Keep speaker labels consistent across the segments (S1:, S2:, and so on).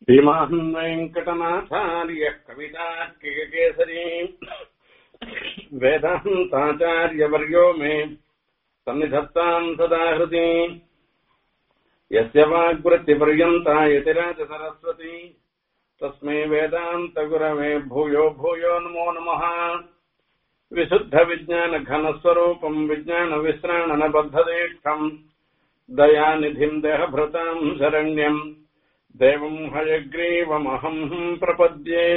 S1: श्रीमान् वेङ्कटनाथार्यः कवितार्किककेसरी वेदान्ताचार्यवर्यो मे सन्निधत्ताम् सदा हृदि यस्य वाग्वृत्तिपर्यन्ता यतिराजसरस्वती तस्मै वेदान्तगुरवे भूयो भूयो नमो नमः विशुद्धविज्ञानघनस्वरूपम् विज्ञानविश्राणनबद्धदीक्षम् दयानिधिम् देहभृताम् शरण्यम् देवम् हयग्रीवमहम् प्रपद्ये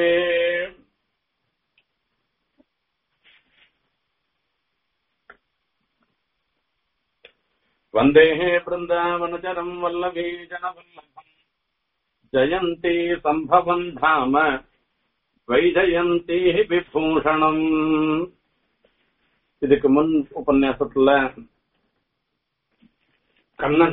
S1: वन्देः बृन्दावनचरम् वल्लभीजनवल्लभम् जयन्ती सम्भवम् धाम வைஜயந்தி விபூஷணம் இதுக்கு முன் உபன்யாசத்துல கண்ணன்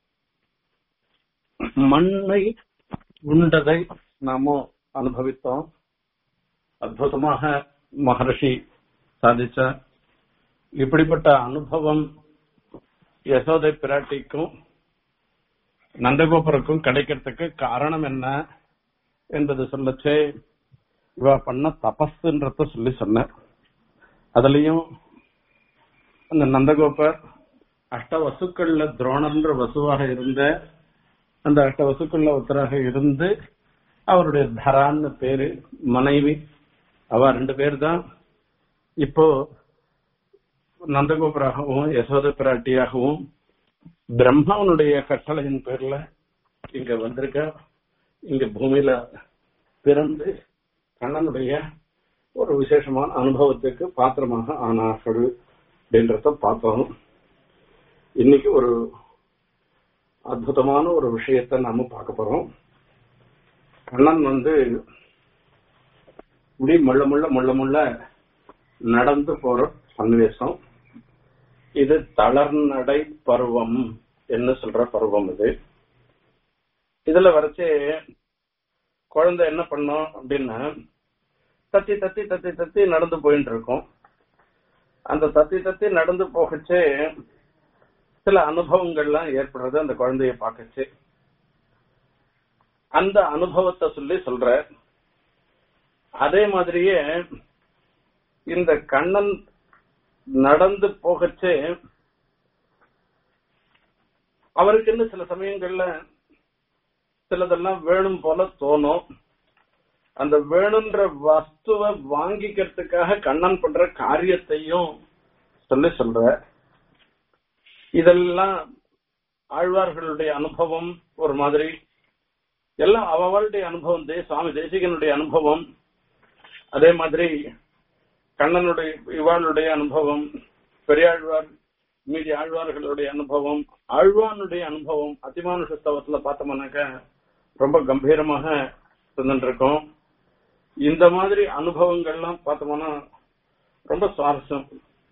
S1: மண்ணை உண்டதை நாம அனுபவித்தோம் அற்புதமாக மகர்ஷி சாதிச்ச இப்படிப்பட்ட அனுபவம் யசோதை பிராட்டிக்கும் நந்தகோபுரக்கும் கிடைக்கிறதுக்கு காரணம் என்ன என்பது சொல்லச்சே இவ பண்ண தபஸ்ன்றத சொல்லி சொன்னார் அதுலயும் அந்த நந்தகோபர் அஷ்ட வசுக்கள்ல துரோணன்ற வசுவாக இருந்த அந்த அஷ்ட வசுக்கள்ல ஒருத்தராக இருந்து அவருடைய தரான்னு பேரு மனைவி அவ ரெண்டு பேர் தான் இப்போ நந்தகோபராகவும் யசோத பிராட்டியாகவும் பிரம்மாவனுடைய கட்டளையின் பேர்ல இங்க வந்திருக்க இங்க பூமியில பிறந்து கண்ணனுடைய ஒரு விசேஷமான அனுபவத்துக்கு பாத்திரமாக ஆனார்கள் அப்படின்றத பார்த்தோம் இன்னைக்கு ஒரு அற்புதமான ஒரு விஷயத்த நாம பார்க்க போறோம் கண்ணன் வந்து இப்படி முள்ள முள்ள முள்ள முள்ள நடந்து போற சன்னிவேசம் இது தளர்நடை பருவம் என்ன சொல்ற பருவம் இது இதுல வரைச்சே குழந்தை என்ன பண்ணும் அப்படின்னா தத்தி தத்தி தத்தி தத்தி நடந்து போயிட்டு இருக்கும் அந்த தத்தி தத்தி நடந்து போகச்சே சில அனுபவங்கள்லாம் ஏற்படுறது அந்த குழந்தைய பார்க்கச்சு அந்த அனுபவத்தை சொல்லி சொல்ற அதே மாதிரியே இந்த கண்ணன் நடந்து போகச்சே அவருக்குன்னு சில சமயங்கள்ல சிலதெல்லாம் வேணும் போல தோணும் அந்த வேணுன்ற வஸ்துவை வாங்கிக்கிறதுக்காக கண்ணன் பண்ற காரியத்தையும் சொல்லி சொல்ற இதெல்லாம் ஆழ்வார்களுடைய அனுபவம் ஒரு மாதிரி எல்லாம் அவளுடைய அனுபவம் தே சுவாமி தேசிகனுடைய அனுபவம் அதே மாதிரி கண்ணனுடைய இவாளுடைய அனுபவம் பெரியாழ்வார் மீதி ஆழ்வார்களுடைய அனுபவம் ஆழ்வானுடைய அனுபவம் அதிமானுஷ ஸ்தவத்துல பார்த்தோம்னாக்க ரொம்ப கம்பீரமாக இருந்துருக்கோம் இந்த மாதிரி அனுபவங்கள்லாம் பார்த்தோம்னா ரொம்ப சுவாரஸ்யம்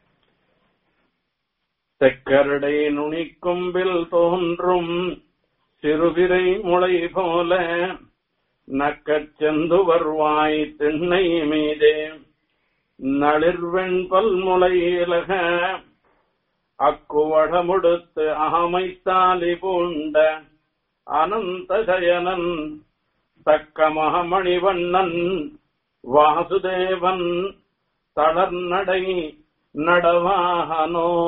S1: செக்கரடை நுனிக்கும்பில் தோன்றும் சிறுவிரை முளை போல நக்கச் செந்து வருவாய் திண்ணை மீதே நளிர்வெண் பல்முளை இலக அக்குவடமுடுத்து ஆமைத்தாலி பூண்ட அனந்த சயனன் தக்க மகமணிவண்ணன் வாசுதேவன் தளர்நடை நடவாகனோ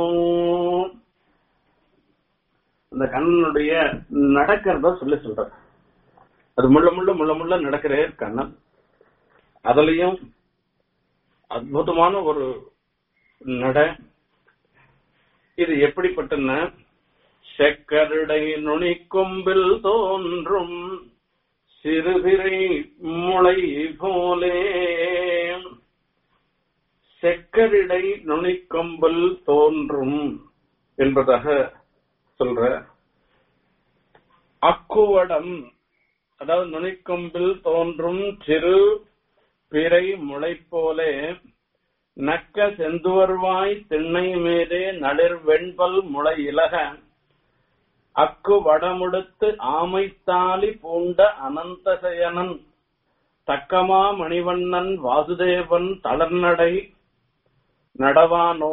S1: அந்த கண்ணனுடைய நடக்கிறத சொல்லி சொல்ற அது முள்ள முள்ள முள்ள முள்ள நடக்கிறே கண்ணன் அதுலயும் அற்புதமான ஒரு நட இது எப்படிப்பட்டன செக்கருடை நுனிக்கொம்பில் தோன்றும் சிறுபிறை முளை போலே செக்கரிடை நுனிக்கொம்பில் தோன்றும் என்பதாக சொல்ற அக்குவடம் அதாவது நுனிக்கொம்பில் தோன்றும் சிறு பிறை முளை போலே நக்க செந்துவர்வாய் திண்ணை மேலே நளிர் வெண்பல் முளை இலக அக்கு வடமுடுத்து ஆமைத்தாலி பூண்ட அனந்தசயனன் தக்கமா மணிவண்ணன் வாசுதேவன் தளர்நடை நடவானோ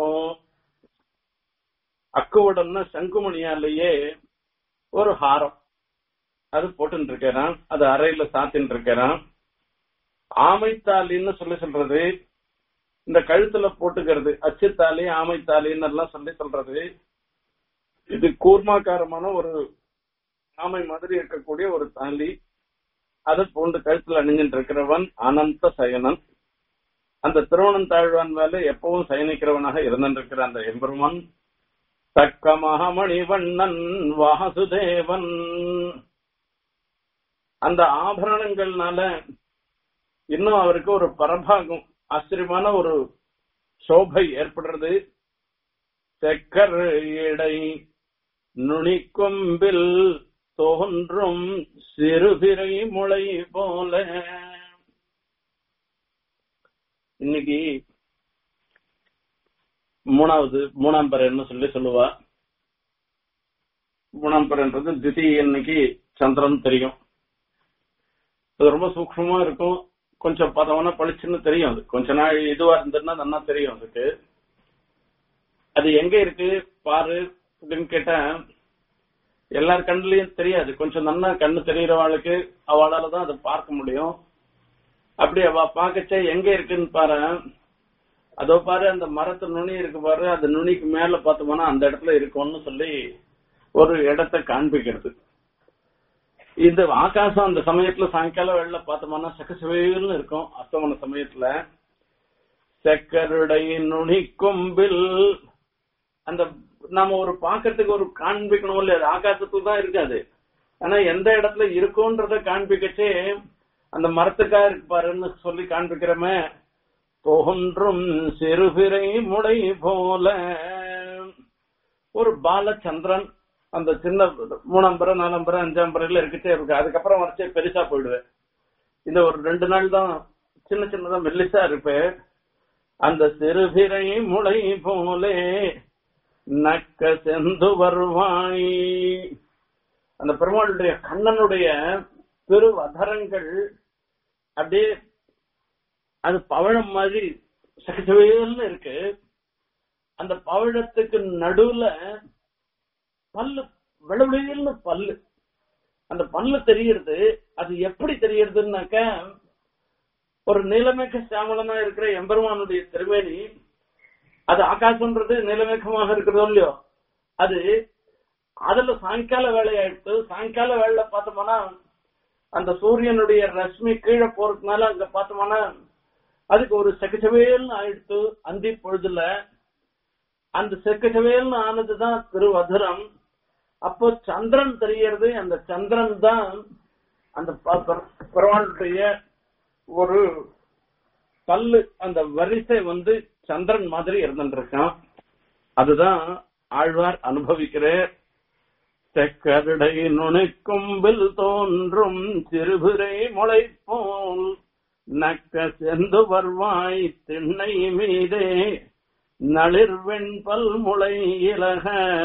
S1: அக்குவடம்னா சங்குமணியாலேயே ஒரு ஹாரம் அது போட்டுன்னு இருக்கிறான் அது அறையில சாத்தின்னு இருக்கிறான் ஆமைத்தாலின்னு சொல்லி சொல்றது இந்த கழுத்துல போட்டுக்கிறது அச்சுத்தாலி ஆமைத்தாலின்னு எல்லாம் சொல்லி சொல்றது இது கூர்மாக்காரமான ஒரு ஆமை மாதிரி இருக்கக்கூடிய ஒரு தாலி அதை போன்று கழுத்துல அணிஞ்சிட்டு இருக்கிறவன் அனந்த சயனன் அந்த திருவணம் தாழ்வான் மேல எப்பவும் சயனிக்கிறவனாக இருந்திருக்கிற அந்த எம்பெருமான் தக்க மகாமணிவண்ணன் வாசுதேவன் அந்த ஆபரணங்கள்னால இன்னும் அவருக்கு ஒரு பரபாகம் ஆச்சரியமான ஒரு சோபை ஏற்படுறது செக்கர் இடை நுனிக்கொம்பில் தோன்றும் சிறுபிறை முளை போல இன்னைக்கு மூணாவது மூணாம் பரன்னு சொல்லி சொல்லுவா மூணாம் பரன்றது திதி இன்னைக்கு சந்திரன் தெரியும் அது ரொம்ப சூக்ஷமா இருக்கும் கொஞ்சம் பதவன பளிச்சுன்னு தெரியும் அது கொஞ்ச நாள் இதுவா இருந்ததுன்னா நல்லா தெரியும் அதுக்கு அது எங்க இருக்கு பாரு அப்படின்னு கேட்டா எல்லார் கண்ணுலயும் தெரியாது கொஞ்சம் நல்லா கண்ணு தெரியறவாளுக்கு அவளால தான் அதை பார்க்க முடியும் அப்படி அவ பார்க்கச்சே எங்க இருக்குன்னு பாரு அதோ பாரு அந்த மரத்து நுனி இருக்கு பாரு அந்த நுனிக்கு மேல பார்த்தோம்னா அந்த இடத்துல இருக்கும்னு சொல்லி ஒரு இடத்தை காண்பிக்கிறது இந்த ஆகாசம் அந்த சமயத்துல சாயங்காலம் வெளில பார்த்தோம்னா சகசவேல்னு இருக்கும் அஸ்தமன சமயத்துல செக்கருடை நுனி கொம்பில் அந்த நாம ஒரு பாக்கிறதுக்கு ஒரு காண்பிக்கணும் இல்லையா அது ஆகாசத்துக்கு தான் இருக்காது ஆனா எந்த இடத்துல இருக்கும்ன்றத காண்பிக்கச்சே அந்த மரத்துக்கா இருக்கு பாருன்னு சொல்லி காண்பிக்கிறமே தோன்றும் சிறுபிறை முளை போல ஒரு பாலச்சந்திரன் அந்த சின்ன மூணாம் பரம் நாலாம் பரம் அஞ்சாம் பரையில இருக்கட்டே இருக்கு அதுக்கப்புறம் வரைச்சே பெருசா போயிடுவேன் இந்த ஒரு ரெண்டு நாள் தான் சின்ன சின்னதா மெல்லிசா இருப்பேன் அந்த சிறுபிறை முளை போலே நக்க செந்து வருவாய் அந்த பெருமாளுடைய கண்ணனுடைய பெரு அதரங்கள் அப்படியே அது பவழம் மாதிரி சகசவேல்னு இருக்கு அந்த பவழத்துக்கு நடுவுல பல்லு விளவின்னு பல்லு அந்த பல்லு தெரியறது அது எப்படி தெரியறதுன்னாக்க ஒரு நீலமேக சாமலனா இருக்கிற எம்பெருமானுடைய திருமேனி அது ஆகாசம்ன்றது நீலமேகமாக இருக்கிறதோ இல்லையோ அது அதுல சாயங்கால வேலையாயிடுத்து சாயங்கால வேலையில பார்த்தோம்னா அந்த சூரியனுடைய ரஷ்மி கீழே போறதுனால அங்க பார்த்தோம்னா அதுக்கு ஒரு செக்கச்சவேல்னு ஆயிடுத்து அந்தி பொழுதுல அந்த செக்கச்சவேல்னு ஆனதுதான் திருவதுரம் அப்போ சந்திரன் தெரியறது அந்த சந்திரன் தான் அந்த பெருமாளுடைய ஒரு பல்லு அந்த வரிசை வந்து சந்திரன் மாதிரி இருந்துருக்கான் அதுதான் ஆழ்வார் அனுபவிக்கிறார் செக்கருடை நுணுக்கும்பில் தோன்றும் சிறுபிறை முளை போல் நக்க செந்து வருவாய் திண்ணை மீதே நளிர்வெண் பல்முளை இலக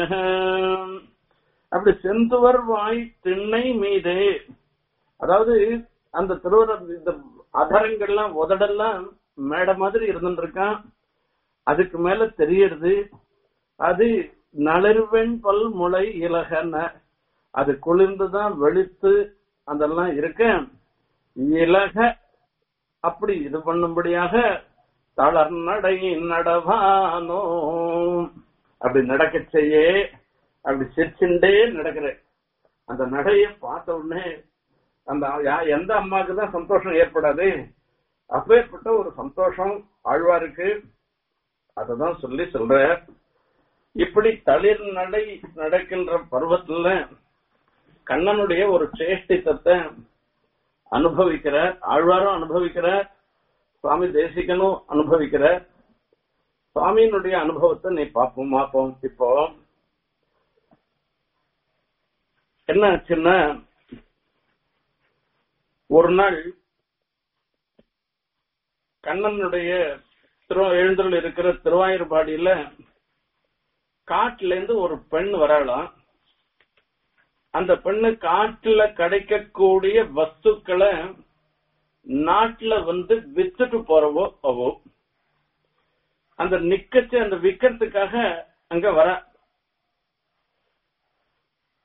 S1: அப்படி செந்துவர் வாய் திண்ணை மீதே அதாவது அந்த திருவரம் இந்த அதரங்கள்லாம் உதடெல்லாம் மேடை மாதிரி இருந்துருக்கான் அதுக்கு மேல தெரியறது அது நளிர்வெண் பல் முளை இலகன அது குளிர்ந்துதான் வெளுத்து அதெல்லாம் இருக்க இலக அப்படி இது பண்ணும்படியாக தளர் நடை நடவானோ அப்படி நடக்க செய்யே அப்படி சிரிச்சுண்டே நடக்கிற அந்த நடைய பார்த்த உடனே அந்த யா- எந்த அம்மாவுக்கு தான் சந்தோஷம் ஏற்படாது அப்பேற்பட்ட ஒரு சந்தோஷம் ஆழ்வாருக்கு அததான் சொல்லி சொல்ற இப்படி தளிர் நடை நடக்கின்ற பருவத்துல கண்ணனுடைய ஒரு சேஷ்டித்தத்தை அனுபவிக்கிறார் ஆழ்வாரும் அனுபவிக்கிறார் சுவாமி தேசிகனும் அனுபவிக்கிறார் சுவாமியினுடைய அனுபவத்தை நீ பார்ப்போம் பார்ப்போம் இப்போ என்ன ஆச்சுன்னா ஒரு நாள் கண்ணனுடைய திரு எழுந்தருள் இருக்கிற திருவாயூர்பாடியில காட்டுல இருந்து ஒரு பெண் வரலாம் அந்த பெண்ணு காட்டுல கிடைக்கக்கூடிய வஸ்துக்களை நாட்டுல வந்து வித்துட்டு போறவோ அவோ அந்த நிக்கச்சு அந்த விக்கிறதுக்காக அங்க வர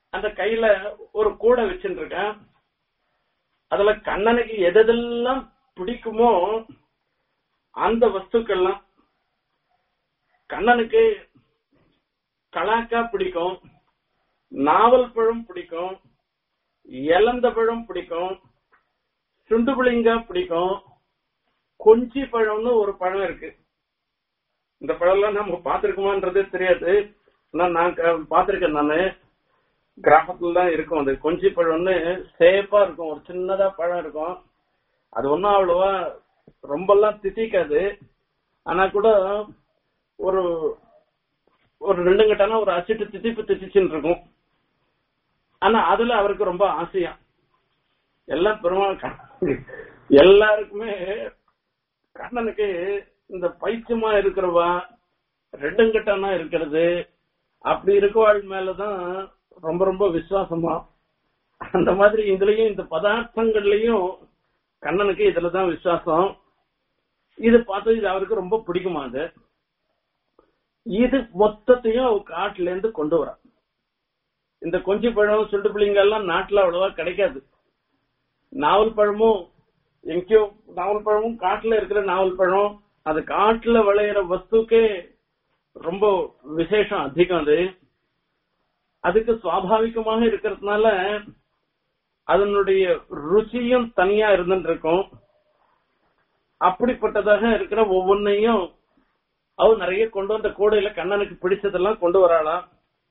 S1: அந்த கையில ஒரு கூடை வச்சுட்டு இருக்கேன் அதுல கண்ணனுக்கு எதெல்லாம் பிடிக்குமோ அந்த வஸ்துக்கள்லாம் கண்ணனுக்கு கலாக்கா பிடிக்கும் நாவல் பழம் பிடிக்கும் இலந்த பழம் பிடிக்கும் சுண்டுபுளிங்கா பிடிக்கும் கொஞ்சி பழம்னு ஒரு பழம் இருக்கு இந்த பழம்லாம் நம்ம பார்த்திருக்கோமான்றதே தெரியாது ஆனா நான் பார்த்திருக்கேன் நானு கிராமத்துல தான் இருக்கும் அது கொஞ்சி பழம்னு சேப்பா இருக்கும் ஒரு சின்னதா பழம் இருக்கும் அது ஒன்றும் அவ்வளவா ரொம்பலாம் தித்திக்காது ஆனா கூட ஒரு ஒரு ரெண்டு கட்டான ஒரு அசிட்டு தித்திப்பு தித்திச்சுன்னு இருக்கும் ஆனா அதுல அவருக்கு ரொம்ப ஆசையா எல்லாம் பெருமாள் கண்ண- எல்லாருக்குமே கண்ணனுக்கு இந்த பைத்தியமா இருக்கிறவா ரெண்டுங்கட்டானா இருக்கிறது அப்படி இருக்கவாள் மேலதான் ரொம்ப ரொம்ப விசுவாசமா அந்த மாதிரி இதுலயும் இந்த பதார்த்தங்கள்லயும் கண்ணனுக்கு இதுலதான் விசுவாசம் இது பார்த்து இது அவருக்கு ரொம்ப பிடிக்குமா அது இது மொத்தத்தையும் அவ காட்டுல இருந்து கொண்டு வரா இந்த கொஞ்சி பழம் சுண்டு பிள்ளைங்க எல்லாம் நாட்டுல அவ்வளவா கிடைக்காது நாவல் பழமும் எங்கேயோ நாவல் பழமும் காட்டுல இருக்கிற நாவல் பழம் அது காட்டுல விளையிற வஸ்துக்கே ரொம்ப விசேஷம் அதிகம் அது அதுக்கு சுவாபாவிகமாக இருக்கிறதுனால அதனுடைய ருச்சியும் தனியா இருந்துட்டு இருக்கும் அப்படிப்பட்டதாக இருக்கிற ஒவ்வொன்னையும் அவ நிறைய கொண்டு வந்த கூடையில கண்ணனுக்கு பிடிச்சதெல்லாம் கொண்டு வராளாம்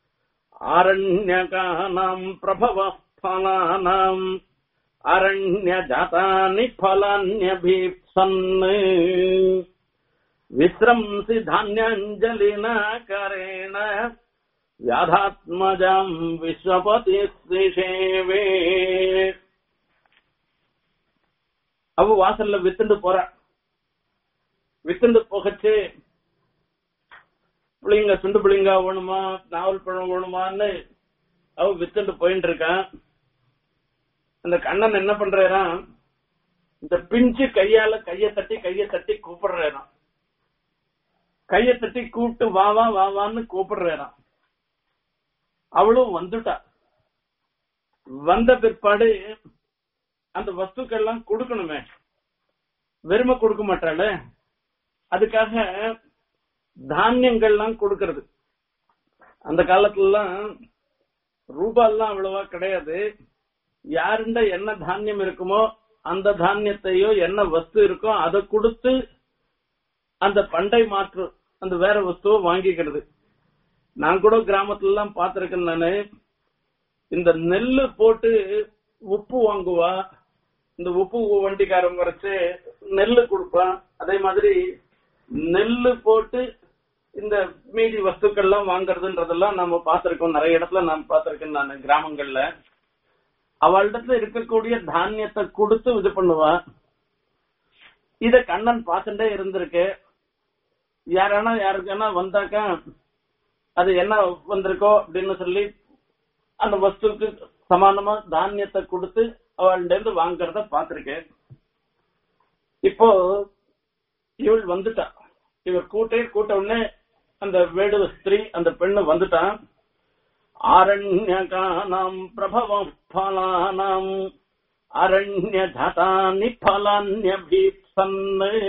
S1: ஆரண்யகானாம் பிரபவ பலானாம் அரண்ய ஜாதானி பலான்யபீப்சன் விஸ்ரம்சி தானியாஞ்சலினா கரேண வியாதாத்மஜாம் விஸ்வபதி சேவே அவ வாசல்ல வித்துண்டு போறா வித்துண்டு போகச்சு புளிங்க சுண்டு புளிங்கா வேணுமா நாவல் பழம் வேணுமான்னு அவ வித்துண்டு போயிட்டு இருக்கான் அந்த கண்ணன் என்ன பண்றாராம் இந்த பிஞ்சு கையால கைய தட்டி கைய தட்டி கூப்பிடுறாராம் கைய தட்டி கூப்பிட்டு வா வா வா வான்னு கூப்பிடுறாராம் அவளும் வந்துட்டா வந்த பிற்பாடு அந்த வஸ்துக்கெல்லாம் கொடுக்கணுமே வெறுமை கொடுக்க மாட்டாளே அதுக்காக தானியங்கள்லாம் கொடுக்கறது அந்த காலத்துலலாம் ரூபால்லாம் அவ்வளவா கிடையாது யாருண்ட என்ன தானியம் இருக்குமோ அந்த தானியத்தையோ என்ன வஸ்து இருக்கோ அதை கொடுத்து அந்த பண்டை மாற்று அந்த வேற வஸ்துவை வாங்கிக்கிறது நான் கூட கிராமத்துல எல்லாம் பாத்திருக்கேன் நானு இந்த நெல்லு போட்டு உப்பு வாங்குவா இந்த உப்பு வண்டிக்காரன் வரைச்சு நெல்லு கொடுப்பான் அதே மாதிரி நெல்லு போட்டு இந்த மீதி வஸ்துக்கள்லாம் வாங்குறதுன்றதெல்லாம் நம்ம பார்த்திருக்கோம் நிறைய இடத்துல நான் பார்த்திருக்கேன் நான் கிராமங்கள்ல அவளிடத்துல இருக்கக்கூடிய தானியத்தை கொடுத்து இது பண்ணுவா இத கண்ணன் பார்த்துட்டே இருந்திருக்கு யாரானா யாருக்கானா வந்தாக்கா அது என்ன வந்திருக்கோ அப்படின்னு சொல்லி அந்த வஸ்துக்கு சமானமா தானியத்தை கொடுத்து அவள்கிட்ட இருந்து வாங்குறத பார்த்திருக்கேன் இப்போ இவள் வந்துட்டா இவர் கூட்டே கூட்ட உடனே அந்த வேடுவ ஸ்திரீ அந்த பெண்ணு வந்துட்டான் ஆரண்யகானாம் பிரபவம் பலானாம் அரண்ய ஜாதானி பலான்யபீப்சன்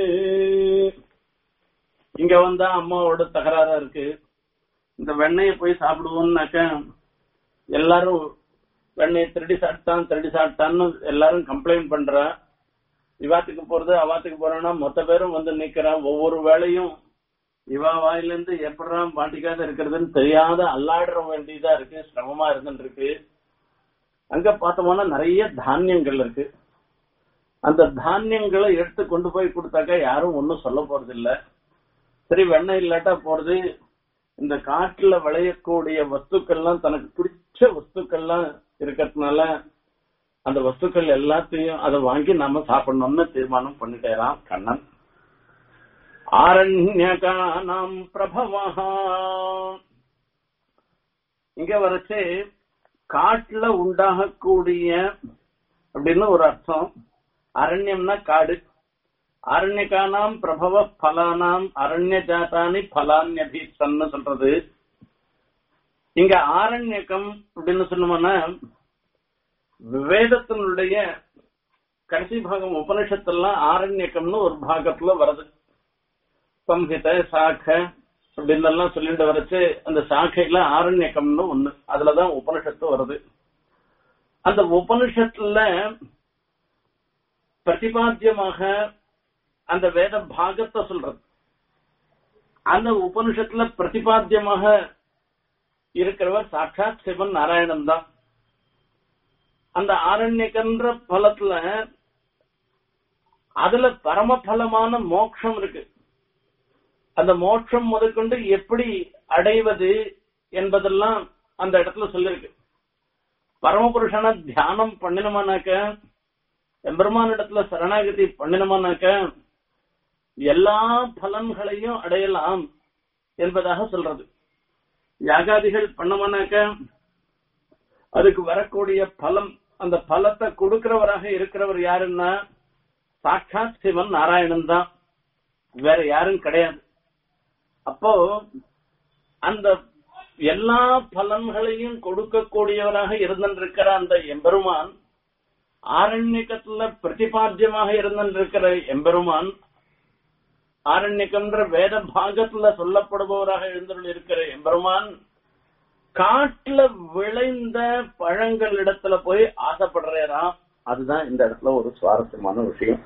S1: இங்க வந்தா அம்மாவோட தகராறா இருக்கு இந்த வெண்ணெய போய் சாப்பிடுவோம்னாக்க எல்லாரும் வெண்ணெயை திருடி சாப்பிட்டான் திருடி சாப்பிட்டான்னு எல்லாரும் கம்ப்ளைண்ட் பண்றா இவாத்துக்கு போறது அவாத்துக்கு போறான்னா மொத்த பேரும் வந்து நிக்கிறான் ஒவ்வொரு வேலையும் இவா வாயிலிருந்து எப்படா மாட்டிக்காத இருக்கிறதுன்னு தெரியாத அல்லாடுற வேண்டியதா இருக்கு சிரமமா இருந்துட்டு இருக்கு அங்க பார்த்தோம்னா நிறைய தானியங்கள் இருக்கு அந்த தானியங்களை எடுத்து கொண்டு போய் கொடுத்தாக்கா யாரும் ஒன்னும் சொல்ல போறது இல்ல சரி வெண்ணெய் இல்லாட்டா போறது இந்த காட்டுல விளையக்கூடிய வஸ்துக்கள்லாம் தனக்கு பிடிச்ச வஸ்துக்கள்லாம் இருக்கிறதுனால அந்த வஸ்துக்கள் எல்லாத்தையும் அதை வாங்கி நாம சாப்பிடணும்னு தீர்மானம் பண்ணிட்டேராம் கண்ணன் ஆரண்யகானாம் பிரபவஹா இங்க வரைச்சு காட்டுல உண்டாகக்கூடிய அப்படின்னு ஒரு அர்த்தம் அரண்யம்னா காடு அரண்யகானாம் பிரபவ பலானாம் அரண்ய ஜாத்தானி பலான்யபீசன்னு சொல்றது இங்க ஆரண்யக்கம் அப்படின்னு சொன்னோம்னா வேதத்தினுடைய கடைசி பாகம் உபனிஷத்தெல்லாம் ஆரண்யக்கம்னு ஒரு பாகத்துல வருது சம்ஹித சாக்க அப்படின்னு எல்லாம் சொல்லிட்டு வரைச்சு அந்த சாக்கையில ஆரண்யக்கம்னு ஒண்ணு அதுலதான் உபனிஷத்து வருது அந்த உபனிஷத்துல பிரதிபாத்தியமாக அந்த வேத பாகத்தை சொல்றது அந்த உபனிஷத்துல பிரதிபாத்தியமாக இருக்கிறவர் சாட்சாத் சிவன் நாராயணன் தான் அந்த ஆரண்யக்கன்ற பலத்துல அதுல பரமபலமான மோட்சம் இருக்கு அந்த மோட்சம் முதற்கொண்டு எப்படி அடைவது என்பதெல்லாம் அந்த இடத்துல சொல்லிருக்கு பரமபுருஷன தியானம் பண்ணினோமானாக்க எம்பெருமான இடத்துல சரணாகதி பண்ணினோமானாக்க எல்லா பலன்களையும் அடையலாம் என்பதாக சொல்றது யாகாதிகள் பண்ணோமானாக்க அதுக்கு வரக்கூடிய பலம் அந்த பலத்தை கொடுக்கிறவராக இருக்கிறவர் யாருன்னா சாட்சாத் சிவன் நாராயணன் தான் வேற யாரும் கிடையாது அப்போ அந்த எல்லா பலன்களையும் கொடுக்கக்கூடியவராக இருந்திருக்கிற அந்த எம்பெருமான் ஆரண்யக்கத்துல பிரதிபாத்தியமாக இருந்திருக்கிற எம்பெருமான் ஆரண்யக்கன்ற வேத பாகத்துல சொல்லப்படுபவராக எழுந்துள்ள இருக்கிற எம்பெருமான் காட்டுல விளைந்த பழங்கள் இடத்துல போய் ஆசைப்படுறாராம் அதுதான் இந்த இடத்துல ஒரு சுவாரஸ்யமான விஷயம்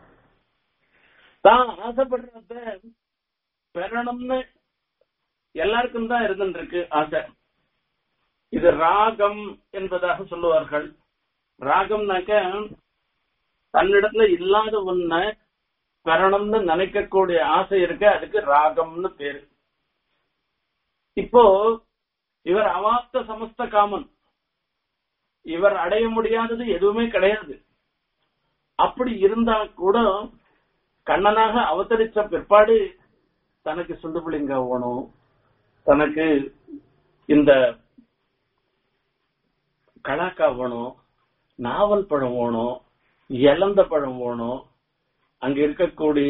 S1: தான் ஆசைப்படுறத பெறணும்னு எல்லாருக்கும் தான் இருந்துருக்கு ஆசை இது ராகம் என்பதாக சொல்லுவார்கள் ராகம்னாக்க தன்னிடத்துல இல்லாத ஒன்ன பெறணும்னு நினைக்கக்கூடிய ஆசை இருக்கு அதுக்கு ராகம்னு பேரு இப்போ இவர் அவாப்த சமஸ்த காமன் இவர் அடைய முடியாதது எதுவுமே கிடையாது அப்படி இருந்தா கூட கண்ணனாக அவதரிச்ச பிற்பாடு தனக்கு சுண்டுபிளிங்க வேணும் தனக்கு இந்த கலாக்கா வேணும் நாவல் பழம் வேணும் இலந்த பழம் வேணும் அங்க இருக்கக்கூடிய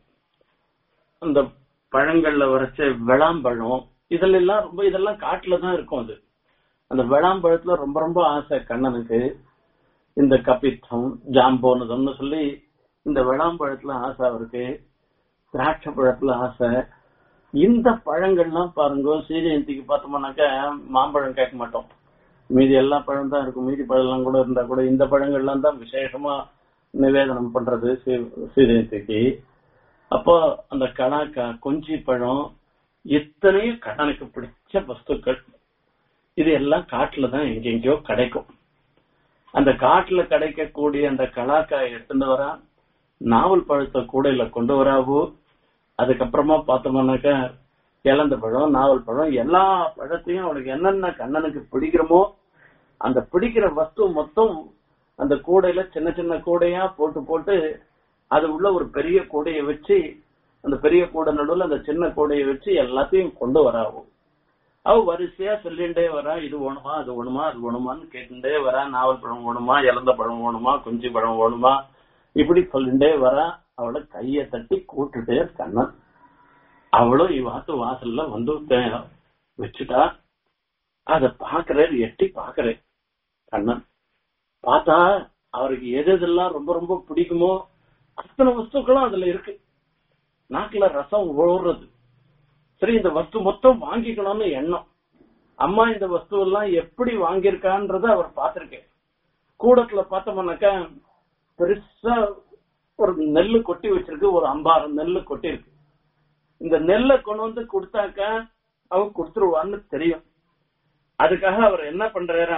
S1: அந்த பழங்கள்ல வரைச்ச விளாம்பழம் இதுல எல்லாம் ரொம்ப இதெல்லாம் காட்டுல தான் இருக்கும் அது அந்த விளாம்பழத்துல ரொம்ப ரொம்ப ஆசை கண்ணனுக்கு இந்த கபித்தம் ஜாம்போனதம்னு சொல்லி இந்த விளாம்பழத்துல ஆசை அவருக்கு திராட்சை பழத்துல ஆசை இந்த பழங்கள்லாம் பாருங்க ஸ்ரீஜெயந்திக்கு பார்த்தோம்னாக்க மாம்பழம் கேட்க மாட்டோம் மீதி எல்லா பழம் தான் இருக்கும் மீதி பழம்லாம் கூட இருந்தா கூட இந்த பழங்கள்லாம் தான் விசேஷமா நிவேதனம் பண்றது ஸ்ரீஜெயந்திக்கு அப்போ அந்த கலாக்கா கொஞ்சி பழம் எத்தனையோ கடனுக்கு பிடிச்ச வஸ்துக்கள் இது எல்லாம் காட்டுல தான் எங்கெங்கயோ கிடைக்கும் அந்த காட்டுல கிடைக்கக்கூடிய அந்த கலாக்காய் எடுத்துட்டு வரா நாவல் பழத்தை கூடையில கொண்டு வராவோ அதுக்கப்புறமா பார்த்தோம்னாக்கா இழந்த பழம் நாவல் பழம் எல்லா பழத்தையும் அவனுக்கு என்னென்ன கண்ணனுக்கு பிடிக்கிறோமோ அந்த பிடிக்கிற வஸ்து மொத்தம் அந்த கூடையில சின்ன சின்ன கூடையா போட்டு போட்டு அது உள்ள ஒரு பெரிய கூடையை வச்சு அந்த பெரிய கூடை நடுவில் அந்த சின்ன கூடையை வச்சு எல்லாத்தையும் கொண்டு வராவும் அவ வரிசையா சொல்லிண்டே வரா இது வேணுமா அது வேணுமா அது வேணுமான்னு கேட்டுட்டே வரா நாவல் பழம் வேணுமா இலந்த பழம் வேணுமா குஞ்சு பழம் வேணுமா இப்படி சொல்லிண்டே வரா அவளை கைய தட்டி கூட்டுட்டே கண்ணன் அவளும் இவாத்து வாசல்ல வந்து வச்சுட்டா அத பாக்குறாரு எட்டி பாக்குறேன் கண்ணன் பார்த்தா அவருக்கு எது எதெல்லாம் ரொம்ப ரொம்ப பிடிக்குமோ அத்தனை வஸ்துக்களும் அதுல இருக்கு நாக்குல ரசம் ஓடுறது சரி இந்த வஸ்து மொத்தம் வாங்கிக்கணும்னு எண்ணம் அம்மா இந்த வஸ்து எல்லாம் எப்படி வாங்கியிருக்கான்றத அவர் பார்த்திருக்கேன் கூடத்துல பார்த்தோம்னாக்கா பெருசா ஒரு நெல்லு கொட்டி வச்சிருக்கு ஒரு அம்பாரம் நெல்லு கொட்டி இருக்கு இந்த நெல்லை கொண்டு வந்து கொடுத்தாக்க அவ கொடுத்துருவான்னு தெரியும் அதுக்காக அவர் என்ன பண்றாரா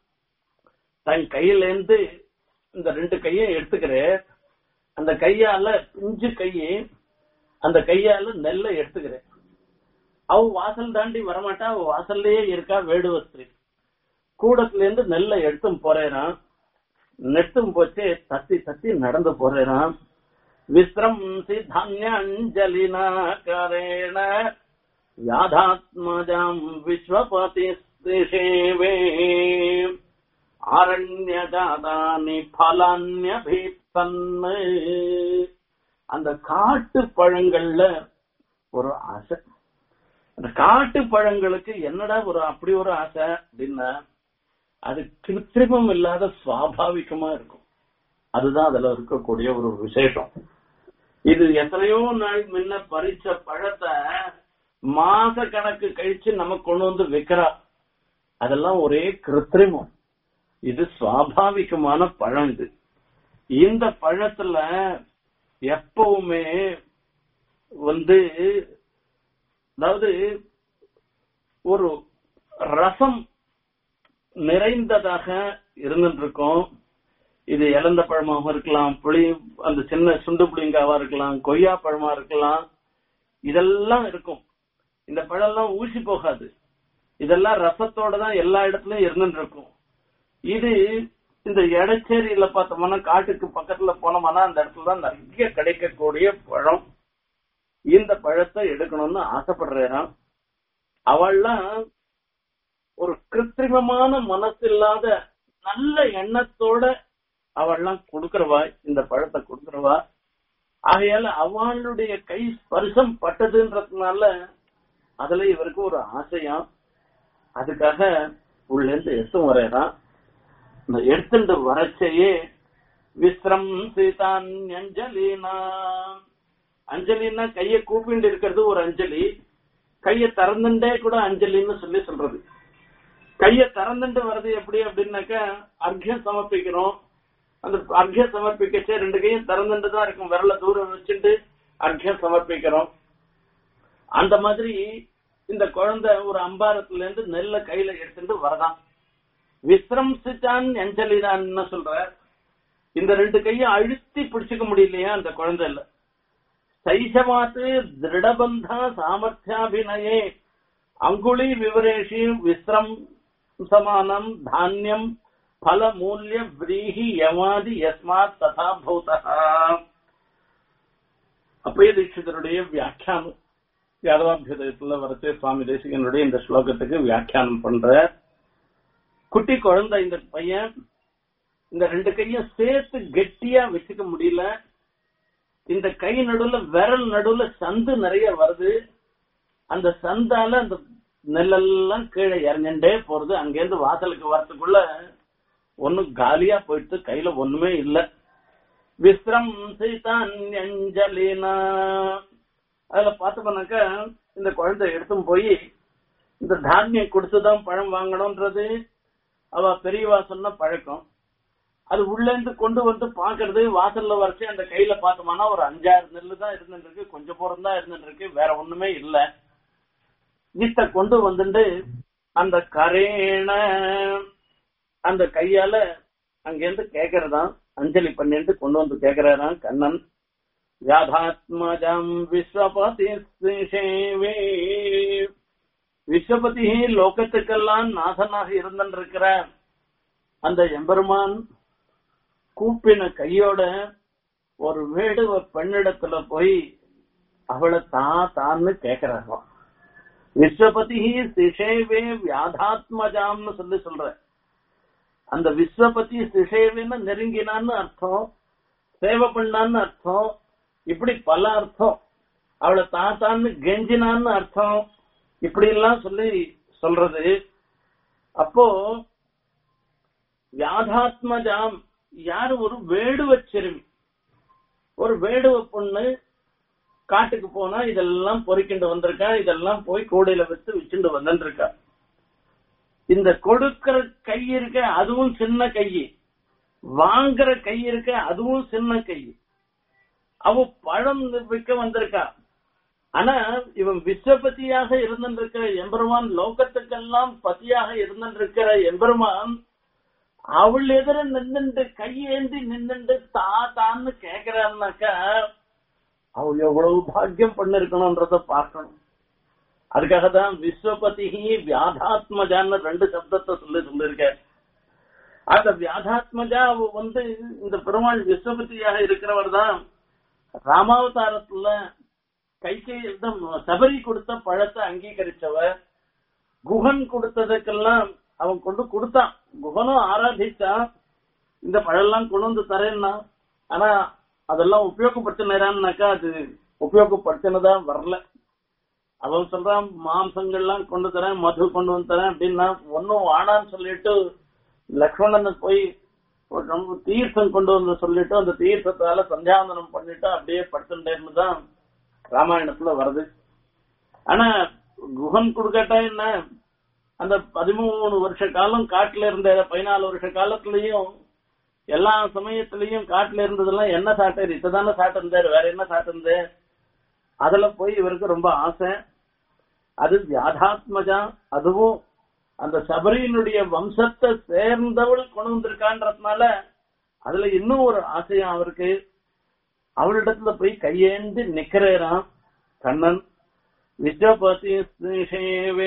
S1: தன் கையில இருந்து இந்த ரெண்டு கையும் எடுத்துக்கிறேன் அந்த கையால பிஞ்சு கையை அந்த கையால நெல்லை எடுத்துக்கிறேன் அவ வாசல் தாண்டி வரமாட்டா அவ வாசல்லயே இருக்கா வேடுவஸ்திரி கூடத்துல இருந்து நெல்லை எடுத்தும் போறேறான் நெட்டும் போச்சு தத்தி தத்தி நடந்து போறேறான் விஸ்ரம்சி தானியஞ்சலினா கரேண யாதாத்மஜாம் விஸ்வபதி சேவே ஆரண்யஜாதானி பலான்யபீப்தன்னு அந்த காட்டு பழங்கள்ல ஒரு ஆசை அந்த காட்டு பழங்களுக்கு என்னடா ஒரு அப்படி ஒரு ஆசை அப்படின்னா அது கிருத்திரிமம் இல்லாத சுவாபாவிகமா இருக்கும் அதுதான் அதுல இருக்கக்கூடிய ஒரு விசேஷம் இது எத்தனையோ நாள் முன்ன பறிச்ச பழத்தை மாச கணக்கு கழிச்சு நமக்கு கொண்டு வந்து வைக்கிறா அதெல்லாம் ஒரே கிருத்திரிமம் இது சுவாபாவிகமான பழம் இது இந்த பழத்துல எப்பவுமே வந்து அதாவது ஒரு ரசம் நிறைந்ததாக இருந்துட்டு இருக்கும் இது இழந்த பழமாகவும் இருக்கலாம் புளி அந்த சின்ன சுண்டு புளிங்காவா இருக்கலாம் கொய்யா பழமா இருக்கலாம் இதெல்லாம் இருக்கும் இந்த பழம்லாம் ஊசி போகாது இதெல்லாம் ரசத்தோட தான் எல்லா இடத்துலயும் இருந்துட்டு இருக்கும் இது இந்த எடச்சேரியில பார்த்தோம்னா காட்டுக்கு பக்கத்துல போனோம்னா அந்த இடத்துல தான் நிறைய கிடைக்கக்கூடிய பழம் இந்த பழத்தை எடுக்கணும்னு ஆசைப்படுறான் அவள்லாம் ஒரு கிருத்திரிமமான மனசு இல்லாத நல்ல எண்ணத்தோட அவள்லாம் கொடுக்கறவா இந்த பழத்தை கொடுக்கறவா ஆகையால அவளுடைய கை ஸ்பர்சம் பட்டதுன்றதுனால அதுல இவருக்கு ஒரு ஆசையா அதுக்காக உள்ள இருந்து எடுத்து வரையறான் இந்த எடுத்துட்டு வரச்சையே விஸ்ரம் சீதான் அஞ்சலினா அஞ்சலின்னா கைய கூப்பிண்டு இருக்கிறது ஒரு அஞ்சலி கைய திறந்துட்டே கூட அஞ்சலின்னு சொல்லி சொல்றது கைய திறந்துட்டு வர்றது எப்படி அப்படின்னாக்கா அர்க்கியம் சமர்ப்பிக்கிறோம் அந்த அர்க்கியம் சமர்ப்பிக்கச்சே ரெண்டு கையும் திறந்துட்டு தான் இருக்கும் விரல தூரம் வச்சுட்டு அர்க்கியம் சமர்ப்பிக்கிறோம் அந்த மாதிரி இந்த குழந்தை ஒரு அம்பாரத்துல இருந்து நெல்ல கையில எடுத்துட்டு வரதான் விஸ்ரம்சிச்சான் அஞ்சலிதான் சொல்ற இந்த ரெண்டு கையும் அழுத்தி பிடிச்சுக்க முடியலையா அந்த குழந்தைல சைசமாத்து திருடபந்தா சாமர்த்தியாபிநயே அங்குளி விவரேஷி விஸ்ரம் சமானம் தானியம் பல மூல்ய விரீஹி யமாதி யஸ்மாத் ததா பூதா அப்பய தீட்சிதருடைய வியாக்கியானம் யாதவாபியதயத்துல வரச்சே சுவாமி தேசிகனுடைய இந்த ஸ்லோகத்துக்கு வியாக்கியானம் பண்ற குட்டி குழந்தை இந்த பையன் இந்த ரெண்டு கையும் சேர்த்து கெட்டியா வச்சுக்க முடியல இந்த கை நடுவுல விரல் நடுவுல சந்து நிறைய வருது அந்த சந்தால அந்த நெல்லெல்லாம் கீழே இறங்கிண்டே போறது அங்கேருந்து வாசலுக்கு வரத்துக்குள்ள ஒன்னும் காலியா போயிட்டு கையில ஒண்ணுமே இல்ல விஸ்ரம் சீதாஞ்சலினா அதுல பார்த்தோம்னாக்கா இந்த குழந்தை எடுத்தும் போய் இந்த தானியம் கொடுத்துதான் பழம் வாங்கணும்ன்றது அவ பெரியவா சொன்ன பழக்கம் அது உள்ள இருந்து கொண்டு வந்து பாக்குறது வாசல்ல வரைச்சு அந்த கையில பார்த்தோம்னா ஒரு அஞ்சாறு நெல்லு தான் இருந்துட்டு இருக்கு கொஞ்சம் புறம் தான் இருந்துட்டு இருக்கு வேற ஒண்ணுமே இல்ல இத்த கொண்டு வந்துட்டு அந்த கரேண அந்த கையால அங்கிருந்து கேக்குறதாம் அஞ்சலி பண்ணிட்டு கொண்டு வந்து கேக்குறாராம் கண்ணன் வியாதாத்மஜம் விஸ்வபதி சேவே விஸ்வபதி லோகத்துக்கெல்லாம் நாசனாக இருந்திருக்கிற அந்த எம்பெருமான் கூப்பின கையோட ஒரு வேடுவ பெண்ணிடத்துல போய் அவளை தான் தான்னு கேக்குறாராம் விஸ்வபதி சிஷேவே வியாதாத்மஜாம்னு சொல்லி சொல்ற அந்த விஸ்வபதி சிஷேவேன்னு நெருங்கினான்னு அர்த்தம் சேவை பண்ணான்னு அர்த்தம் இப்படி பல அர்த்தம் அவளை தாத்தான்னு கெஞ்சினான்னு அர்த்தம் இப்படி எல்லாம் சொல்லி சொல்றது அப்போ வியாதாத்மஜாம் யாரு ஒரு வேடுவ சிறுமி ஒரு வேடுவ பொண்ணு காட்டுக்கு போனா இதெல்லாம் பொறிக்கிண்டு வந்திருக்கா இதெல்லாம் போய் கூடையில வச்சு வச்சுட்டு வந்துருக்கா இந்த கொடுக்கிற கை இருக்க அதுவும் சின்ன கை வாங்குற கை இருக்க அதுவும் சின்ன கை அவ பழம் விற்க வந்திருக்கா ஆனா இவன் விஸ்வபதியாக இருந்திருக்கிற எம்பெருமான் லோகத்துக்கெல்லாம் பதியாக இருந்திருக்கிற எம்பெருமான் அவள் எதிர நின்னுண்டு கையேந்தி நின்னுண்டு தா தான்னு கேக்குறான்னாக்கா அவள் எவ்வளவு பாக்கியம் பண்ணிருக்கணும்ன்றத பார்க்கணும் அதுக்காக தான் விஸ்வபதி வியாதாத்மஜான்னு ரெண்டு சப்தத்தை சொல்லி சொல்லிருக்க அந்த வியாதாத்மஜா அவ வந்து இந்த பெருமாள் விஸ்வபதியாக இருக்கிறவர் தான் ராமாவதாரத்துல கைக்கு சபரி கொடுத்த பழத்தை அங்கீகரிச்சவர் குகன் கொடுத்ததுக்கெல்லாம் அவன் கொண்டு கொடுத்தான் குகனும் ஆராதிச்சான் இந்த பழம்லாம் கொண்டு வந்து தரேன்னா ஆனா அதெல்லாம் உபயோகப்படுத்தினாக்கா அது உபயோகப்படுத்தினதா வரல அவன் சொல்றான் மாம்சங்கள்லாம் கொண்டு தரேன் மது கொண்டு வந்து தரேன் அப்படின்னா ஒன்னும் வாடான்னு சொல்லிட்டு லக்ஷ்மணனுக்கு போய் ஒரு ரொம்ப தீர்த்தம் கொண்டு வந்து சொல்லிட்டு அந்த தீர்த்தத்தால சந்தியாவந்தனம் பண்ணிட்டு அப்படியே படுத்துட்டேன்னு தான் ராமாயணத்துல வருது ஆனா குஹன் கொடுக்கட்டா என்ன அந்த பதிமூணு வருஷ காலம் காட்டுல இருந்த பதினாலு வருஷ காலத்திலயும் எல்லா சமயத்திலயும் காட்டுல இருந்ததெல்லாம் என்ன சாட்டாரு இதுதானே சாட்டிருந்தாரு வேற என்ன சாட்டிருந்தாரு அதுல போய் இவருக்கு ரொம்ப ஆசை அது வியாதாத்மஜா அதுவும் அந்த சபரியினுடைய வம்சத்தை சேர்ந்தவள் கொண்டு வந்திருக்கான்றதுனால அதுல இன்னும் ஒரு ஆசையா அவருக்கு அவளிடத்துல போய் கையேந்து நிக்கிறேராம் கண்ணன் விஸ்வபதி சேவே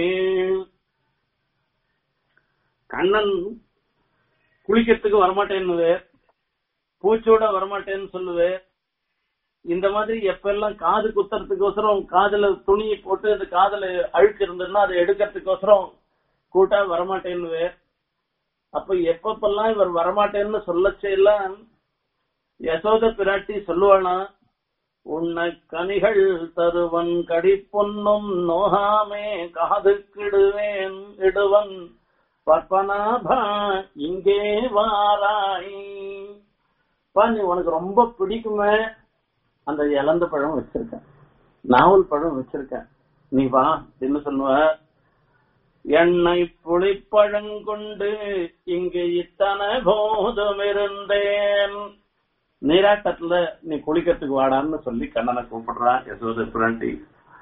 S1: கண்ணன் குளிக்கிறதுக்கு வரமாட்டேன்னு பூச்சோட வரமாட்டேன்னு சொல்லுவேன் இந்த மாதிரி எப்பெல்லாம் காது குத்துறதுக்கோசரம் காதுல துணியை போட்டு அந்த காதுல அழுக்கு இருந்ததுன்னா அதை எடுக்கிறதுக்கோசரம் கூட்டா வரமாட்டேன்னு அப்ப எப்பப்பெல்லாம் இவர் வரமாட்டேன்னு சொல்லச்செல்லாம் யசோத பிராட்டி சொல்லுவானா உன்னை கனிகள் தருவன் கடி பொன்னும் நோகாமே காது கிடுவேன் இடுவன் பற்பனாபா இங்கே வாராய் பா நீ உனக்கு ரொம்ப பிடிக்குமே அந்த இலந்த பழம் வச்சிருக்கேன் நாவல் பழம் வச்சிருக்கேன் நீ வா என்ன சொல்லுவ எண்ணெய் புளிப்பழங்கொண்டு இங்கு இத்தனை போதும் இருந்தேன் நீராட்டத்துல நீ குளிக்கிறதுக்கு வாடான்னு சொல்லி கண்ணனை கூப்பிடுறான் யசோத பிராண்டி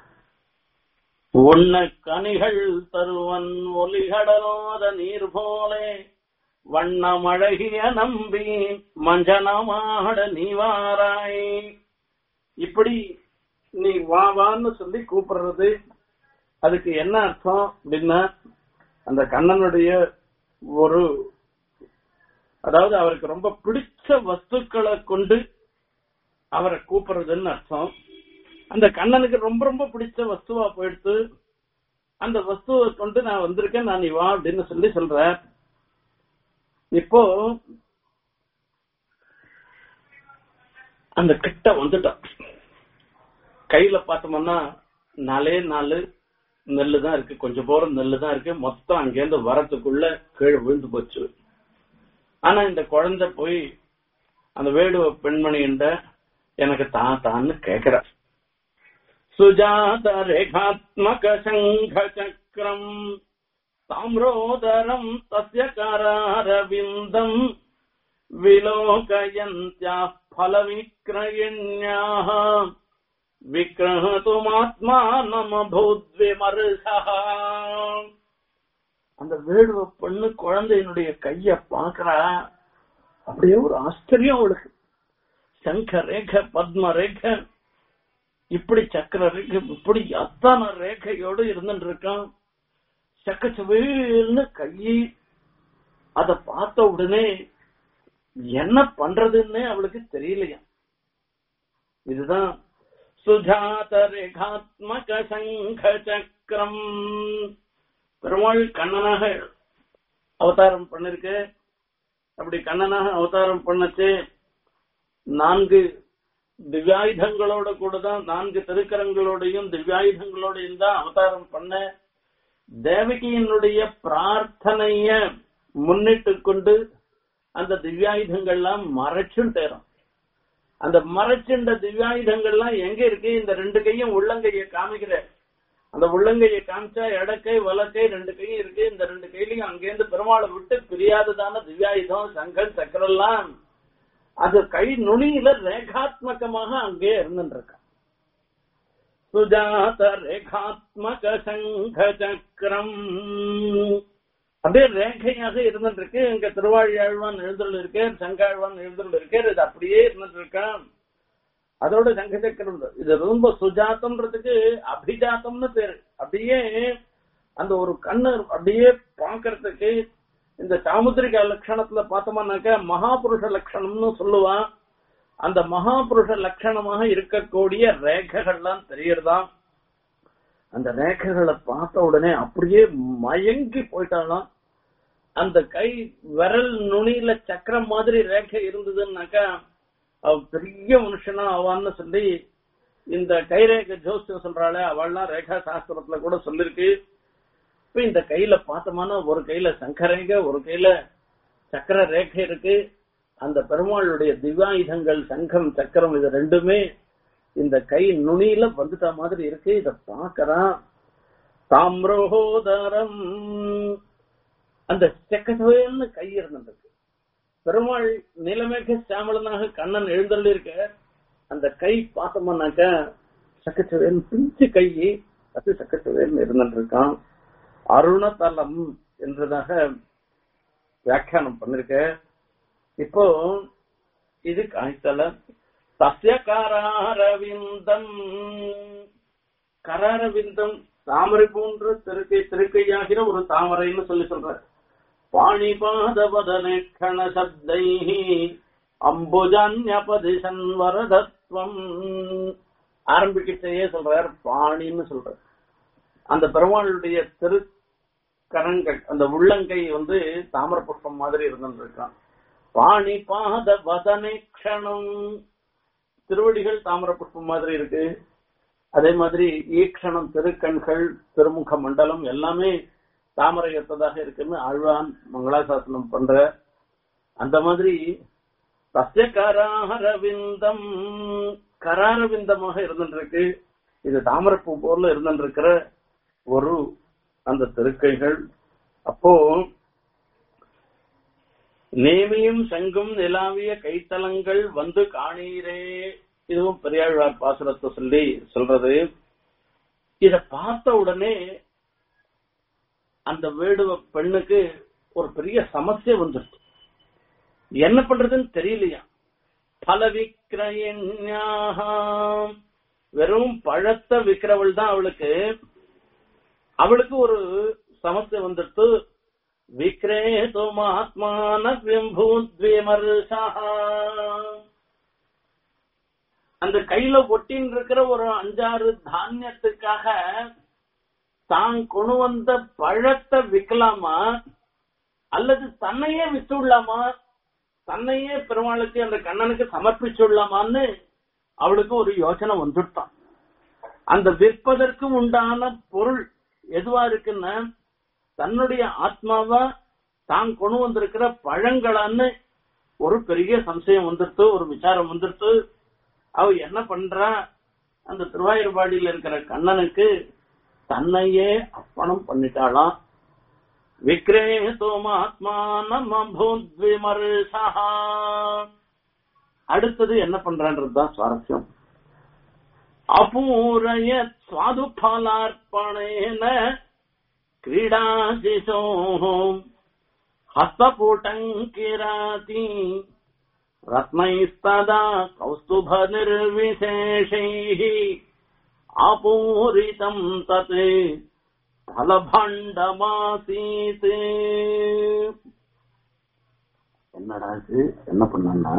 S1: உன்னை கனிகள் தருவன் ஒலிகடலோத நீர் போலே வண்ணமழகிய நம்பி மஞ்சனமாட நீவாராய் இப்படி நீ வா வான்னு சொல்லி கூப்பிடுறது அதுக்கு என்ன அர்த்தம் அப்படின்னா அந்த கண்ணனுடைய ஒரு அதாவது அவருக்கு ரொம்ப பிடிச்ச வஸ்துக்களை கொண்டு அவரை கூப்பிடுறதுன்னு அர்த்தம் அந்த கண்ணனுக்கு ரொம்ப ரொம்ப பிடிச்ச வஸ்துவா போயிடுத்து அந்த வஸ்துவை கொண்டு நான் வந்திருக்கேன் நான் நீ வா அப்படின்னு சொல்லி சொல்றேன் இப்போ அந்த கிட்ட வந்துட்டான் கையில பார்த்தோம்னா நாலே நாலு நெல்லு தான் இருக்கு கொஞ்சம் போற நெல்லு தான் இருக்கு மொத்தம் அங்கேருந்து வரத்துக்குள்ள கீழே விழுந்து போச்சு ஆனா இந்த குழந்தை போய் அந்த வேடுவ பெண்மணி எனக்கு தான் தான்னு கேக்குற சுஜாத ரேகாத்மக சங்க சக்கரம் தாமிரோதரம் தஸ்ய கராரவிந்தம் விலோகயந்தியா फलविक्रयण्याः விக்கிரகத்துமாத்மானமபூத்விமருஷா அந்த வேடுவ பொண்ணு குழந்தையினுடைய கைய பாக்குறா அப்படியே ஒரு ஆச்சரியம் அவளுக்கு சங்க ரேக பத்ம ரேக இப்படி சக்கர ரேக இப்படி அத்தனை ரேகையோடு இருந்துட்டு இருக்கான் சக்கச்சவேல்னு கையை அத பார்த்த உடனே என்ன பண்றதுன்னு அவளுக்கு தெரியலையா இதுதான் சுஜாத ரேகாத்மக சங்க சக்கரம் பெருமாள் கண்ணனாக அவதாரம் பண்ணிருக்கு அப்படி கண்ணனாக அவதாரம் பண்ணச்சு நான்கு திவ்யாயுதங்களோட கூட தான் நான்கு திருக்கரங்களோடையும் திவ்யாயுதங்களோடையும் தான் அவதாரம் பண்ண தேவகியினுடைய பிரார்த்தனைய முன்னிட்டு கொண்டு அந்த திவ்யாயுதங்கள்லாம் மறைச்சுட்டேரும் அந்த மறைச்சுண்ட திவ்யாயுதங்கள்லாம் எங்க இருக்கு இந்த ரெண்டு கையும் உள்ளங்கைய காமிக்கிற அந்த உள்ளங்கையை காமிச்சா இடக்கை வலக்கை ரெண்டு கையும் இருக்கு இந்த ரெண்டு கையிலையும் அங்கேருந்து பெருமாளை விட்டு பிரியாததான திவ்யாயுதம் சங்கன் சக்கரெல்லாம் அது கை நுனியில ரேகாத்மகமாக அங்கே இருந்துருக்க சுஜாத ரேகாத்மக சங்க சக்கரம் அப்படியே ரேகையாக இருந்துட்டு இருக்கு இங்க திருவாழியாழ்வான் எழுந்தருள் இருக்கார் சங்காழ்வான் எழுந்தருள் இருக்கார் இது அப்படியே இருந்துட்டு இருக்கான் அதோட சங்க சக்கரம் இது ரொம்ப சுஜாத்தம்ன்றதுக்கு அபிஜாத்தம்னு பேரு அப்படியே அந்த ஒரு கண்ணு அப்படியே பாக்குறதுக்கு இந்த சாமுத்திரிகா லட்சணத்துல பார்த்தோம்னாக்க மகாபுருஷ லட்சணம்னு சொல்லுவான் அந்த மகாபுருஷ லட்சணமாக இருக்கக்கூடிய ரேகைகள்லாம் தெரியறதாம் அந்த ரேகைகளை பார்த்த உடனே அப்படியே மயங்கி போயிட்டாலாம் அந்த கை விரல் நுனியில சக்கரம் மாதிரி ரேகை இருந்ததுன்னாக்கா அவ பெரிய மனுஷனா ஆவான்னு சொல்லி இந்த கைரேகை ஜோசியம் சொல்றாளே அவள்லாம் ரேகா சாஸ்திரத்துல கூட சொல்லிருக்கு இப்ப இந்த கையில பார்த்தோம்னா ஒரு கையில சங்கரேகை ஒரு கையில சக்கர ரேகை இருக்கு அந்த பெருமாளுடைய திவ்யாயுதங்கள் சங்கம் சக்கரம் இது ரெண்டுமே இந்த கை நுனியில வந்துட்ட மாதிரி இருக்கு இத பாக்கறான் தாம்ரோதரம் அந்த செக்கசுவேல்னு கை இருந்துருக்கு பெருமாள் நிலமேக சாமலனாக கண்ணன் எழுந்தள்ளி இருக்க அந்த கை பார்த்தோம்னாக்க சக்கச்சுவேல் பிஞ்சு கை அது சக்கச்சுவேல் இருந்துட்டு இருக்கான் அருணதலம் என்றதாக வியாக்கியானம் பண்ணிருக்க இப்போ இது காய்த்தல சசிய கராரவிந்தம் கராரவிந்தம் தாமரை போன்ற திருக்கை திருக்கையாகிற ஒரு தாமரைன்னு சொல்லி சொல்ற பாணிபாதவதனே கண சப்தைஹி அம்புஜான்யபதிசன் வரதத்வம் ஆரம்பிக்கிட்டே சொல்றார் பாணின்னு சொல்ற அந்த பெருமாளுடைய திரு கரங்கள் அந்த உள்ளங்கை வந்து தாமர புஷ்பம் மாதிரி இருந்துருக்கான் பாணி பாத வதனை க்ஷணம் திருவடிகள் தாமர புஷ்பம் மாதிரி இருக்கு அதே மாதிரி ஈக்ஷணம் திருக்கண்கள் திருமுக மண்டலம் எல்லாமே தாமரை ஒத்ததாக இருக்குன்னு ஆழ்வான் மங்களாசாசனம் பண்ற அந்த மாதிரி சசிய கராரவிந்தம் கராரவிந்தமாக இருந்துருக்கு இது தாமரப்பூ போல இருந்துருக்கிற ஒரு அந்த திருக்கைகள் அப்போ நேமியும் சங்கும் நிலாவிய கைத்தலங்கள் வந்து காணீரே இதுவும் பெரியாழ்வார் பாசுரத்தை சொல்லி சொல்றது இத பார்த்த உடனே அந்த வேடுவ பெண்ணுக்கு ஒரு பெரிய சமஸ்ய வந்துருச்சு என்ன பண்றதுன்னு தெரியலையா பல விக்கிரயன்யாகம் வெறும் பழத்தை விக்கிறவள் தான் அவளுக்கு அவளுக்கு ஒரு சமஸ்ய வந்துட்டு விக்ரேது ஆத்மான விம்பூத்விமர்ஷா அந்த கையில ஒட்டின்னு இருக்கிற ஒரு அஞ்சாறு தானியத்துக்காக தான் கொண்டு வந்த பழத்தை விற்கலாமா அல்லது தன்னையே வித்துடலாமா தன்னையே பெருமாளுக்கு அந்த கண்ணனுக்கு சமர்ப்பிச்சுடலாமான்னு அவளுக்கு ஒரு யோசனை வந்துட்டான் அந்த விற்பதற்கு உண்டான பொருள் எதுவா இருக்குன்னா தன்னுடைய ஆத்மாவா தான் கொண்டு வந்திருக்கிற பழங்களான்னு ஒரு பெரிய சம்சயம் வந்துருத்து ஒரு விசாரம் வந்துருத்து அவ என்ன பண்றா அந்த திருவாயூர்பாடியில இருக்கிற கண்ணனுக்கு தன்னையே அர்ப்பணம் பண்ணிட்டாளாம் விக்ரேதோமாத்மானமபூத்விமர்ஷா அடுத்தது என்ன பண்றான்றதுதான் சுவாரஸ்யம் அபூரயத் சுவாது பலார்ப்பணேன क्रीडाशिशो हस्तपुटङ्किराति रत्नैस्तदा कौस्तुभनिर्विशेषैः आपूरितम् तत् फलभण्डमासीत् என்னடா இது என்ன பண்ணா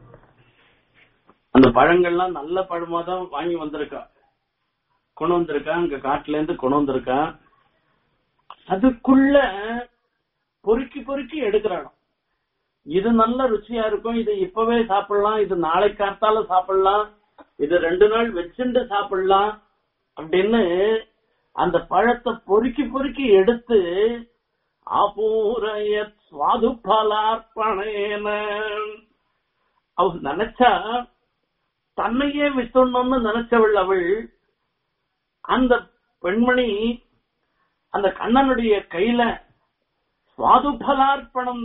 S1: அந்த பழங்கள்லாம் நல்ல பழமா தான் வாங்கி வந்திருக்கா கொண்டு வந்திருக்கா அங்க காட்டுல இருந்து கொண்டு வந்திருக்கா அதுக்குள்ள பொறுக்கி பொறுக்கி எடுக்கிறான் இது நல்ல ருச்சியா இருக்கும் இது இப்பவே சாப்பிடலாம் இது நாளை காத்தால சாப்பிடலாம் இது ரெண்டு நாள் வச்சுண்டு சாப்பிடலாம் அப்படின்னு அந்த பழத்தை பொறுக்கி பொறுக்கி எடுத்து ஆபூரைய சுவாது பலார்ப்பணேன அவ நினைச்சா தன்னையே வித்துடணும்னு நினைச்சவள் அவள் அந்த பெண்மணி அந்த கண்ணனுடைய கையில சுவாது பலார்ப்பணம்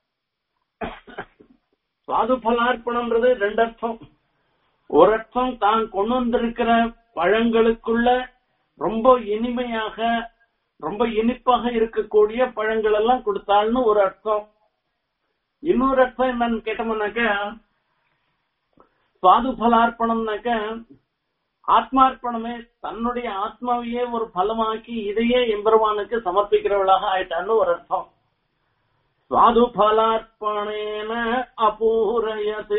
S1: சுவாது பலார்ப்பணம்ன்றது ரெண்டு அர்த்தம் ஒரு அர்த்தம் தான் கொண்டு வந்திருக்கிற பழங்களுக்குள்ள ரொம்ப இனிமையாக ரொம்ப இனிப்பாக இருக்கக்கூடிய பழங்கள் எல்லாம் கொடுத்தாள்னு ஒரு அர்த்தம் இன்னொரு அர்த்தம் என்னன்னு கேட்டோம்னாக்க சுவாது பலார்ப்பணம்னாக்க ஆத்மார்ப்பணமே தன்னுடைய ஆத்மாவையே ஒரு பலமாக்கி இதையே எம்பெருமானுக்கு சமர்ப்பிக்கிறவளாக ஆயிட்டான்னு ஒரு அர்த்தம் சுவாது பலார்ப்பணேன அபூரயது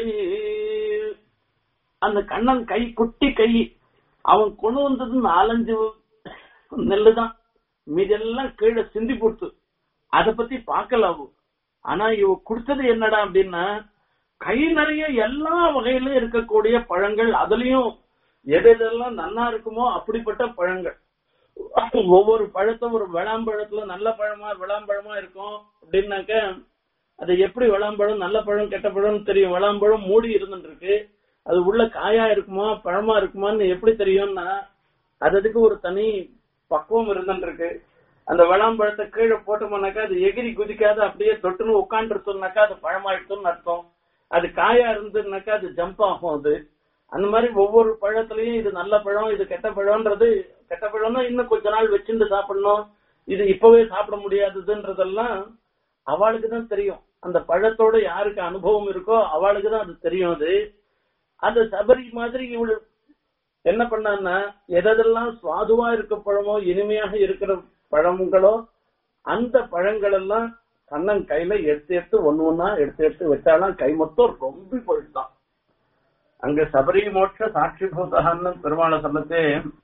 S1: அந்த கண்ணன் கை குட்டி கை அவன் கொண்டு வந்தது நாலஞ்சு நெல்லுதான் மீதெல்லாம் கீழே சிந்தி போட்டு அத பத்தி பார்க்கல அவ ஆனா இவ கொடுத்தது என்னடா அப்படின்னா கை நிறைய எல்லா வகையிலும் இருக்கக்கூடிய பழங்கள் அதுலயும் எது எதெல்லாம் நன்னா இருக்குமோ அப்படிப்பட்ட பழங்கள் ஒவ்வொரு பழத்தை ஒரு விளாம்பழத்துல நல்ல பழமா விளாம்பழமா இருக்கும் அப்படின்னாக்க அது எப்படி விளாம்பழம் நல்ல பழம் கெட்ட பழம்னு தெரியும் விளாம்பழம் மூடி இருந்துட்டு இருக்கு அது உள்ள காயா இருக்குமா பழமா இருக்குமான்னு எப்படி தெரியும்னா அது அதுக்கு ஒரு தனி பக்குவம் இருந்துட்டு இருக்கு அந்த விளாம்பழத்தை கீழே போட்டோம்னாக்கா அது எகிரி குதிக்காத அப்படியே தொட்டுன்னு உட்காந்துருத்தோம்னாக்கா அது பழமாயிடுத்துன்னு அர்த்தம் அது காயா இருந்துனாக்கா அது ஜம்ப் ஆகும் அது அந்த மாதிரி ஒவ்வொரு பழத்துலயும் இது நல்ல பழம் இது கெட்ட பழம்ன்றது கெட்ட பழம்னா இன்னும் கொஞ்ச நாள் வச்சுட்டு சாப்பிடணும் இது இப்பவே சாப்பிட முடியாததுன்றதெல்லாம் அவளுக்கு தான் தெரியும் அந்த பழத்தோட யாருக்கு அனுபவம் இருக்கோ அவளுக்கு தான் அது தெரியும் அது அந்த சபரி மாதிரி இவள் என்ன பண்ணான்னா எதெல்லாம் சுவாதுவா இருக்க பழமோ இனிமையாக இருக்கிற பழங்களோ அந்த பழங்கள் எல்லாம் கண்ணன் கையில எடுத்து எடுத்து ஒண்ணு ஒன்னா எடுத்து எடுத்து வச்சாலாம் கை மொத்தம் ரொம்ப போயிட்டான் அங்க சபரி மோட்ச சாட்சிபூதகான்னு பெருமாளை சொல்லத்தே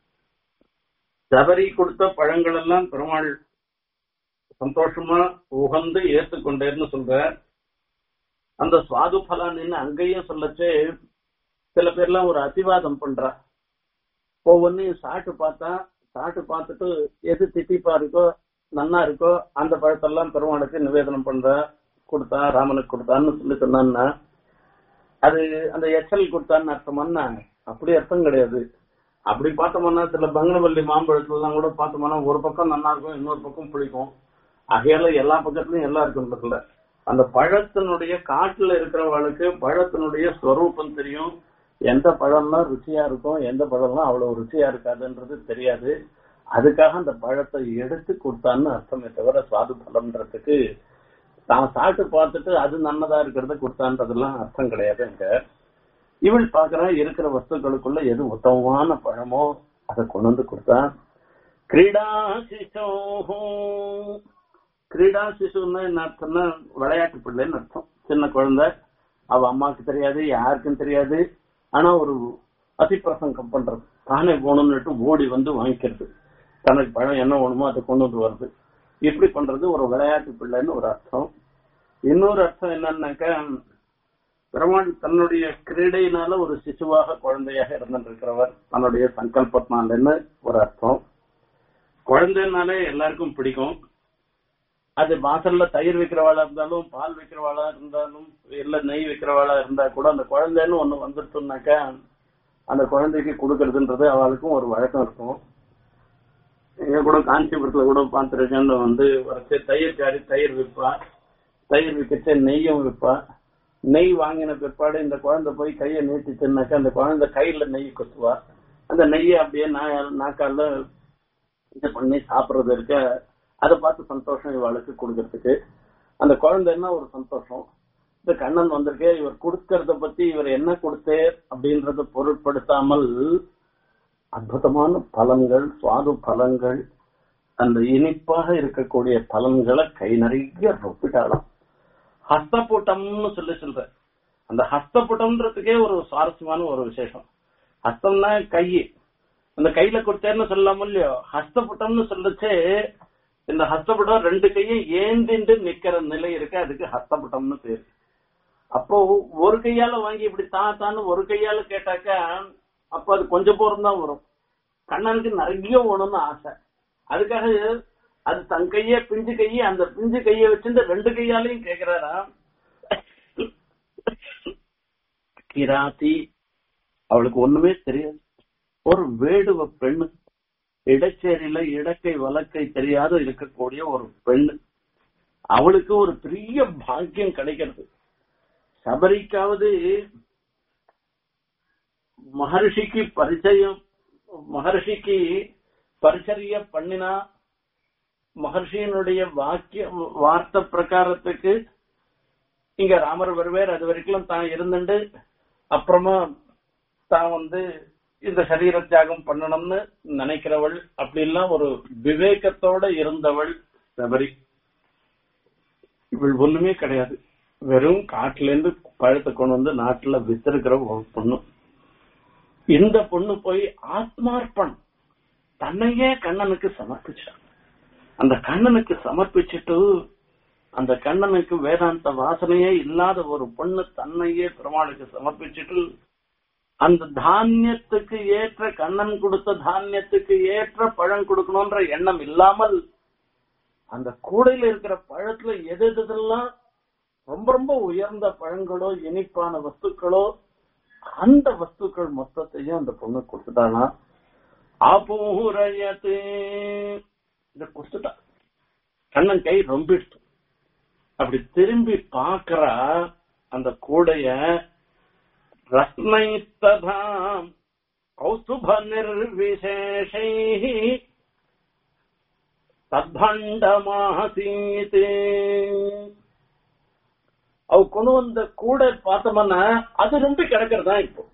S1: சபரி கொடுத்த பழங்கள் எல்லாம் பெருமாள் சந்தோஷமா உகந்து ஏத்துக்கொண்டேன்னு சொல்ற அந்த சுவாது பலான்னு அங்கேயும் சொல்லச்சே சில பேர்லாம் ஒரு அதிவாதம் பண்றா ஒவ்வொன்னையும் சாப்பிட்டு பார்த்தா சாப்பிட்டு பார்த்துட்டு எது திட்டிப்பா இருக்கோ நன்னா இருக்கோ அந்த பழத்தெல்லாம் பெருமாளுக்கு நிவேதனம் பண்ற கொடுத்தா ராமனுக்கு கொடுத்தான்னு சொல்லி சொன்னான்னா அது அந்த எச்சல் கொடுத்தான்னு அர்த்தமானா அப்படி அர்த்தம் கிடையாது அப்படி பார்த்தோம்னா சில பங்கனவல்லி மாம்பழத்துலாம் கூட பார்த்தோம்னா ஒரு பக்கம் நல்லா இருக்கும் இன்னொரு பக்கம் பிடிக்கும் ஆகையால எல்லா பக்கத்துலயும் எல்லாம் இருக்குன்றதுல அந்த பழத்தினுடைய காட்டுல இருக்கிறவங்களுக்கு பழத்தினுடைய ஸ்வரூபம் தெரியும் எந்த பழம்லாம் ருச்சியா இருக்கும் எந்த பழம்லாம் அவ்வளவு ருச்சியா இருக்காதுன்றது தெரியாது அதுக்காக அந்த பழத்தை எடுத்து கொடுத்தான்னு அர்த்தமே தவிர சுவாது பலம்ன்றதுக்கு தான் சாப்பிட்டு பார்த்துட்டு அது நல்லதா இருக்கிறத கொடுத்தான்றதெல்லாம் அர்த்தம் கிடையாது அங்க இவள் பாக்குறா இருக்கிற வஸ்துக்களுக்குள்ள எது உத்தமமான பழமோ அதை கொண்டு வந்து கொடுத்தா கிரீடா சிசோ கிரீடா சிசுன்னா என்ன அர்த்தம்னா விளையாட்டு பிள்ளைன்னு அர்த்தம் சின்ன குழந்தை அவ அம்மாக்கு தெரியாது யாருக்கும் தெரியாது ஆனா ஒரு அதிப்பிரசங்கம் பண்றது தானே போகணும்னுட்டு ஓடி வந்து வாங்கிக்கிறது தனக்கு பழம் என்ன வேணுமோ அதை கொண்டு வந்து வருது இப்படி பண்றது ஒரு விளையாட்டு பிள்ளைன்னு ஒரு அர்த்தம் இன்னொரு அர்த்தம் என்னன்னாக்கா பெருமாள் தன்னுடைய கிரீடையினால ஒரு சிசுவாக குழந்தையாக இருந்திருக்கிறவர் தன்னுடைய சங்கல்பத்தினாலன்னு ஒரு அர்த்தம் குழந்தைனாலே எல்லாருக்கும் பிடிக்கும் அது வாசல்ல தயிர் விற்கிறவாளா இருந்தாலும் பால் விற்கிறவாளா இருந்தாலும் இல்ல நெய் விற்கிறவாளா இருந்தா கூட அந்த குழந்தைன்னு ஒண்ணு வந்துருச்சுனாக்கா அந்த குழந்தைக்கு கொடுக்கறதுன்றது அவளுக்கும் ஒரு வழக்கம் இருக்கும் எங்க கூட காஞ்சிபுரத்துல கூட பார்த்துருக்கேன்னு வந்து வரைச்சு தயிர்காரி தயிர் விற்பா தயிர் விற்கச்ச நெய்யும் விற்பா நெய் வாங்கின பிற்பாடு இந்த குழந்தை போய் கையை நீட்டிச்சுனாக்கா அந்த குழந்தை கையில நெய் கொத்துவா அந்த நெய்யை அப்படியே நா- நாக்கால இது பண்ணி சாப்பிடுறது இருக்க அதை பார்த்து சந்தோஷம் இவளுக்கு கொடுக்கறதுக்கு அந்த குழந்தைன்னா ஒரு சந்தோஷம் இந்த கண்ணன் வந்திருக்கே இவர் கொடுக்கறத பத்தி இவர் என்ன கொடுத்தேர் அப்படின்றத பொருட்படுத்தாமல் அற்புதமான பலன்கள் சுவாது பலன்கள் அந்த இனிப்பாக இருக்கக்கூடிய பலன்களை கை நிறைய ரொப்பிட்டாலாம் ஹஸ்தபுட்டம்னு சொல்லி சொல்ற அந்த ஹஸ்தபுட்டம்ன்றதுக்கே ஒரு சுவாரஸ்யமான ஒரு விசேஷம் ஹஸ்தம்னா கை அந்த கையில கொடுத்தேன்னு சொல்லாம இல்லையோ ஹஸ்தபுட்டம்னு சொல்லுச்சே இந்த ஹஸ்தபுட்டம் ரெண்டு கையும் ஏந்திண்டு நிக்கிற நிலை இருக்கு அதுக்கு ஹஸ்தபுட்டம்னு பேரு அப்போ ஒரு கையால வாங்கி இப்படி தான் தான்னு ஒரு கையால கேட்டாக்கா அப்ப அது கொஞ்சம் போரம் தான் வரும் கண்ணனுக்கு நிறைய வேணும்னு ஆசை அதுக்காக அது தன் கையே பிஞ்சு கையை அந்த பிஞ்சு கையை வச்சிருந்து ரெண்டு கையாலையும் கேக்குறாரா கிராத்தி அவளுக்கு ஒண்ணுமே தெரியாது ஒரு வேடுவ பெண்ணு இடச்சேரியில இடக்கை வழக்கை தெரியாத இருக்கக்கூடிய ஒரு பெண்ணு அவளுக்கு ஒரு பெரிய பாக்கியம் கிடைக்கிறது சபரிக்காவது மகர்ஷிக்கு பரிச்சயம் மகர்ஷிக்கு பரிச்சரிய பண்ணினா மகர்ஷியினுடைய வாக்கிய வார்த்தை பிரகாரத்துக்கு இங்க ராமர் வருவார் அது வரைக்கும் தான் இருந்துட்டு அப்புறமா தான் வந்து இந்த சரீர தியாகம் பண்ணணும்னு நினைக்கிறவள் அப்படிலாம் ஒரு விவேகத்தோட இருந்தவள் சபரி இவள் ஒண்ணுமே கிடையாது வெறும் காட்டுல இருந்து பழத்தை கொண்டு வந்து நாட்டுல வித்திருக்கிற ஒரு பொண்ணு இந்த பொண்ணு போய் ஆத்மார்ப்பணம் தன்னையே கண்ணனுக்கு சமர்ப்பிச்சான் அந்த கண்ணனுக்கு சமர்ப்பிச்சுட்டு அந்த கண்ணனுக்கு வேதாந்த வாசனையே இல்லாத ஒரு பொண்ணு தன்னையே பெருமாளுக்கு சமர்ப்பிச்சுட்டு அந்த தானியத்துக்கு ஏற்ற கண்ணன் கொடுத்த தானியத்துக்கு ஏற்ற பழம் கொடுக்கணும்ன்ற எண்ணம் இல்லாமல் அந்த கூடையில இருக்கிற பழத்துல எது எதெல்லாம் ரொம்ப ரொம்ப உயர்ந்த பழங்களோ இனிப்பான வஸ்துக்களோ அந்த வஸ்துக்கள் மொத்தத்தையும் அந்த பொண்ணு கொடுத்துட்டானா அபூரயத்து இத கொடுத்துட்டா கண்ணன் கை ரொம்பிடுச்சு அப்படி திரும்பி பாக்குறா அந்த கூடைய ரத்னைஸ்ததா கௌஸ்துப நிர்விசேஷை தத்பண்டமாசீத் அவ கொண்டு வந்த கூடை பார்த்தோம்னா அது ரொம்ப கிடக்கிறதா இப்போ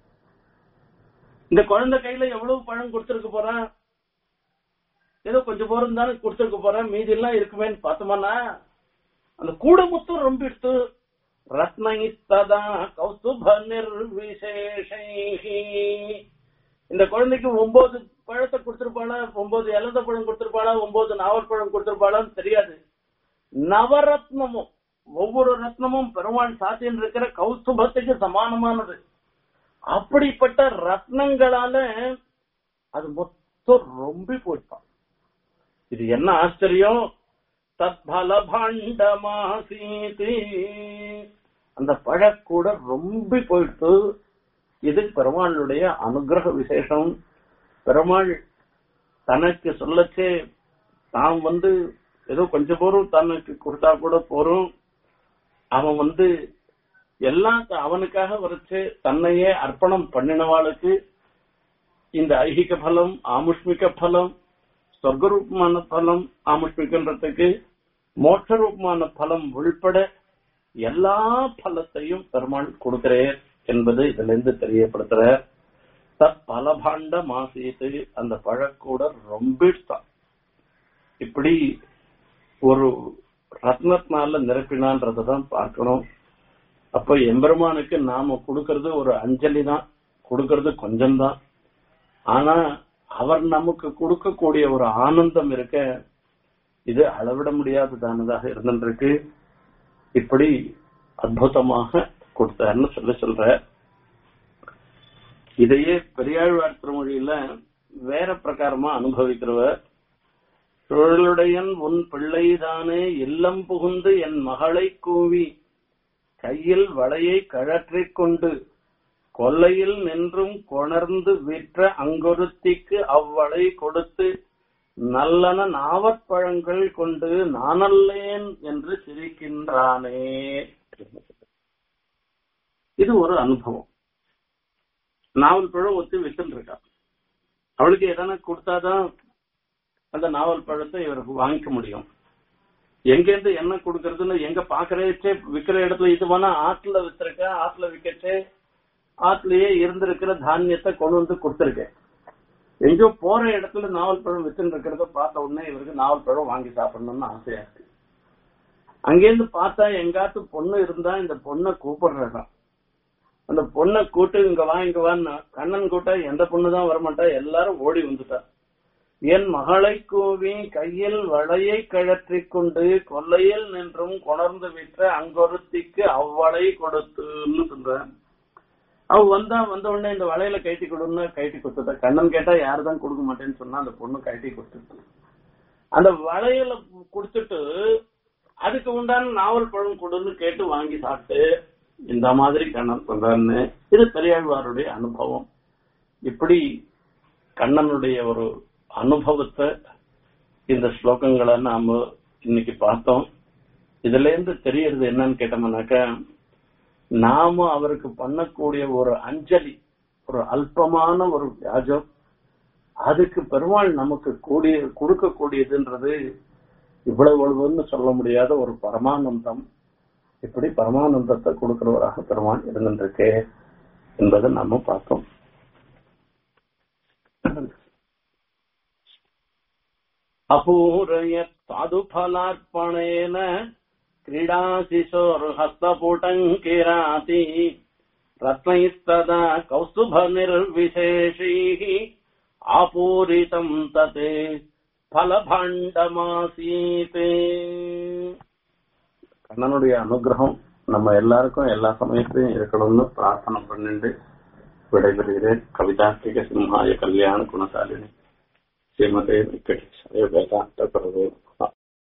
S1: இந்த குழந்தை கையில எவ்வளவு பழம் கொடுத்திருக்க போறான் ஏதோ கொஞ்சம் போறம் தானே கொடுத்திருக்க போறேன் மீதி எல்லாம் இருக்குமேன்னு பார்த்தோம்னா அந்த கூடை மொத்தம் ரொம்ப எடுத்து ரத்னதா கௌஸ்துப நிர்விசேஷை இந்த குழந்தைக்கு ஒன்பது பழத்தை கொடுத்திருப்பாளா ஒன்பது இலந்த பழம் கொடுத்திருப்பாளா ஒன்பது நாவல் பழம் கொடுத்திருப்பாளான்னு தெரியாது நவரத்னமும் ஒவ்வொரு ரத்னமும் பெருமாள் சாத்தியின் இருக்கிற கௌஸ்துபத்துக்கு சமானமானது அப்படிப்பட்ட ரத்னங்களால அது மொத்தம் ரொம்ப போயிட்டான் இது என்ன ஆச்சரியம் தத்பல பாண்டமாசீதி அந்த பழக்கூட ரொம்ப போயிட்டு இது பெருமாளுடைய அனுகிரக விசேஷம் பெருமாள் தனக்கு சொல்லச்சே தான் வந்து ஏதோ கொஞ்சம் போரும் தனக்கு கொடுத்தா கூட போறோம் அவன் வந்து எல்லாம் அவனுக்காக வரைச்சு தன்னையே அர்ப்பணம் பண்ணினவாளுக்கு இந்த ஐகிக பலம் ஆமுஷ்மிக பலம் சொர்க்கரூபமான பலம் ஆமுஷ்மிகன்றதுக்கு மோட்ச ரூபமான பலம் உள்பட எல்லா பலத்தையும் பெருமாள் கொடுக்கிறேன் என்பது இதுல இருந்து தெரியப்படுத்துறார் தத் பலபாண்ட மாசீத்து அந்த பழக்கூட ரொம்ப இப்படி ஒரு ரத்னத்தினால நிரப்பினான்றதான் பார்க்கணும் அப்ப எம்பெருமானுக்கு நாம கொடுக்கறது ஒரு அஞ்சலி தான் கொடுக்கறது கொஞ்சம் தான் ஆனா அவர் நமக்கு கொடுக்கக்கூடிய ஒரு ஆனந்தம் இருக்க இது அளவிட முடியாததானதாக இருந்திருக்கு இப்படி அற்புதமாக கொடுத்தாருன்னு சொல்லி சொல்ற இதையே பெரியாழ்வார் திருமொழியில வேற பிரகாரமா அனுபவிக்கிறவர் சுழலுடையன் உன் பிள்ளைதானே இல்லம் புகுந்து என் மகளை கூவி கையில் வளையை கழற்றிக் கொண்டு கொல்லையில் நின்றும் கொணர்ந்து விற்ற அங்கொருத்திக்கு அவ்வளை கொடுத்து நல்லன நாவற்பழங்கள் கொண்டு நானல்லேன் என்று சிரிக்கின்றானே இது ஒரு அனுபவம் நாவல் பழம் ஒத்தி வித்துட்டு இருக்கா அவளுக்கு எதனா கொடுத்தாதான் அந்த நாவல் பழத்தை இவருக்கு வாங்கிக்க முடியும் எங்கேருந்து என்ன கொடுக்கறதுன்னு எங்க பாக்குறச்சே விக்கிற இடத்துல இது வேணா ஆத்துல வித்திருக்க ஆத்துல விக்கச்சே ஆத்துலயே இருந்திருக்கிற தானியத்தை கொண்டு வந்து கொடுத்திருக்கேன் எங்கோ போற இடத்துல நாவல் பழம் வித்துன்னு இருக்கிறத பார்த்த உடனே இவருக்கு நாவல் பழம் வாங்கி சாப்பிடணும்னு ஆசையா இருக்கு அங்கேருந்து பார்த்தா எங்காத்து பொண்ணு இருந்தா இந்த பொண்ணை கூப்பிடுறதான் அந்த பொண்ணை கூட்டு இங்க வா இங்க வான்னு கண்ணன் கூட்டா எந்த பொண்ணுதான் வரமாட்டா எல்லாரும் ஓடி வந்துட்டா என் மகளை கூவி கையில் வளையை கழற்றிக் கொண்டு கொல்லையில் நின்றும் கொணர்ந்து விற்ற அங்கொருத்திக்கு அவ்வளை கொடுத்துன்னு சொல்றேன் அவ வந்தா வந்த உடனே இந்த வளையல கைட்டி கொடுன்னு கைட்டி கொடுத்துட்டா கண்ணன் கேட்டா யாருதான் கொடுக்க மாட்டேன்னு சொன்னா அந்த பொண்ணு கைட்டி கொடுத்துட்டு அந்த வளையல கொடுத்துட்டு அதுக்கு உண்டான நாவல் பழம் கொடுன்னு கேட்டு வாங்கி சாப்பிட்டு இந்த மாதிரி கண்ணன் சொல்றான்னு இது பெரியாழ்வாருடைய அனுபவம் இப்படி கண்ணனுடைய ஒரு அனுபவத்தை இந்த ஸ்லோகங்களை நாம இன்னைக்கு பார்த்தோம் இதுல இருந்து தெரியறது என்னன்னு கேட்டோம்னாக்கா நாம அவருக்கு பண்ணக்கூடிய ஒரு அஞ்சலி ஒரு அல்பமான ஒரு வியாஜம் அதுக்கு பெருமாள் நமக்கு கூடிய கொடுக்கக்கூடியதுன்றது இவ்வளவு இவ்வளவுன்னு சொல்ல முடியாத ஒரு பரமானந்தம் இப்படி பரமானந்தத்தை கொடுக்கிறவராக பெருமாள் இருந்துருக்கே என்பதை நாம பார்த்தோம் अपूरयत् साधुफलार्पणेन क्रीडाशिशोर्हस्तपुटङ्किराति रत्नैस्तदा कौस्तुभनिर्विशेषैः आपूरितम् तत् फलभाण्डमासीत् கண்ணனுடைய அனுகிரகம் நம்ம எல்லாருக்கும் எல்லா சமயத்திலும் இருக்கணும்னு பிரார்த்தனை பண்ணிட்டு விடைபெறுகிறேன் கவிதார்த்திக சிம்ஹாய கல்யாண குணசாலினி ஸ்ரீமதே வெங்கடேசாய வேதாந்த பிரபு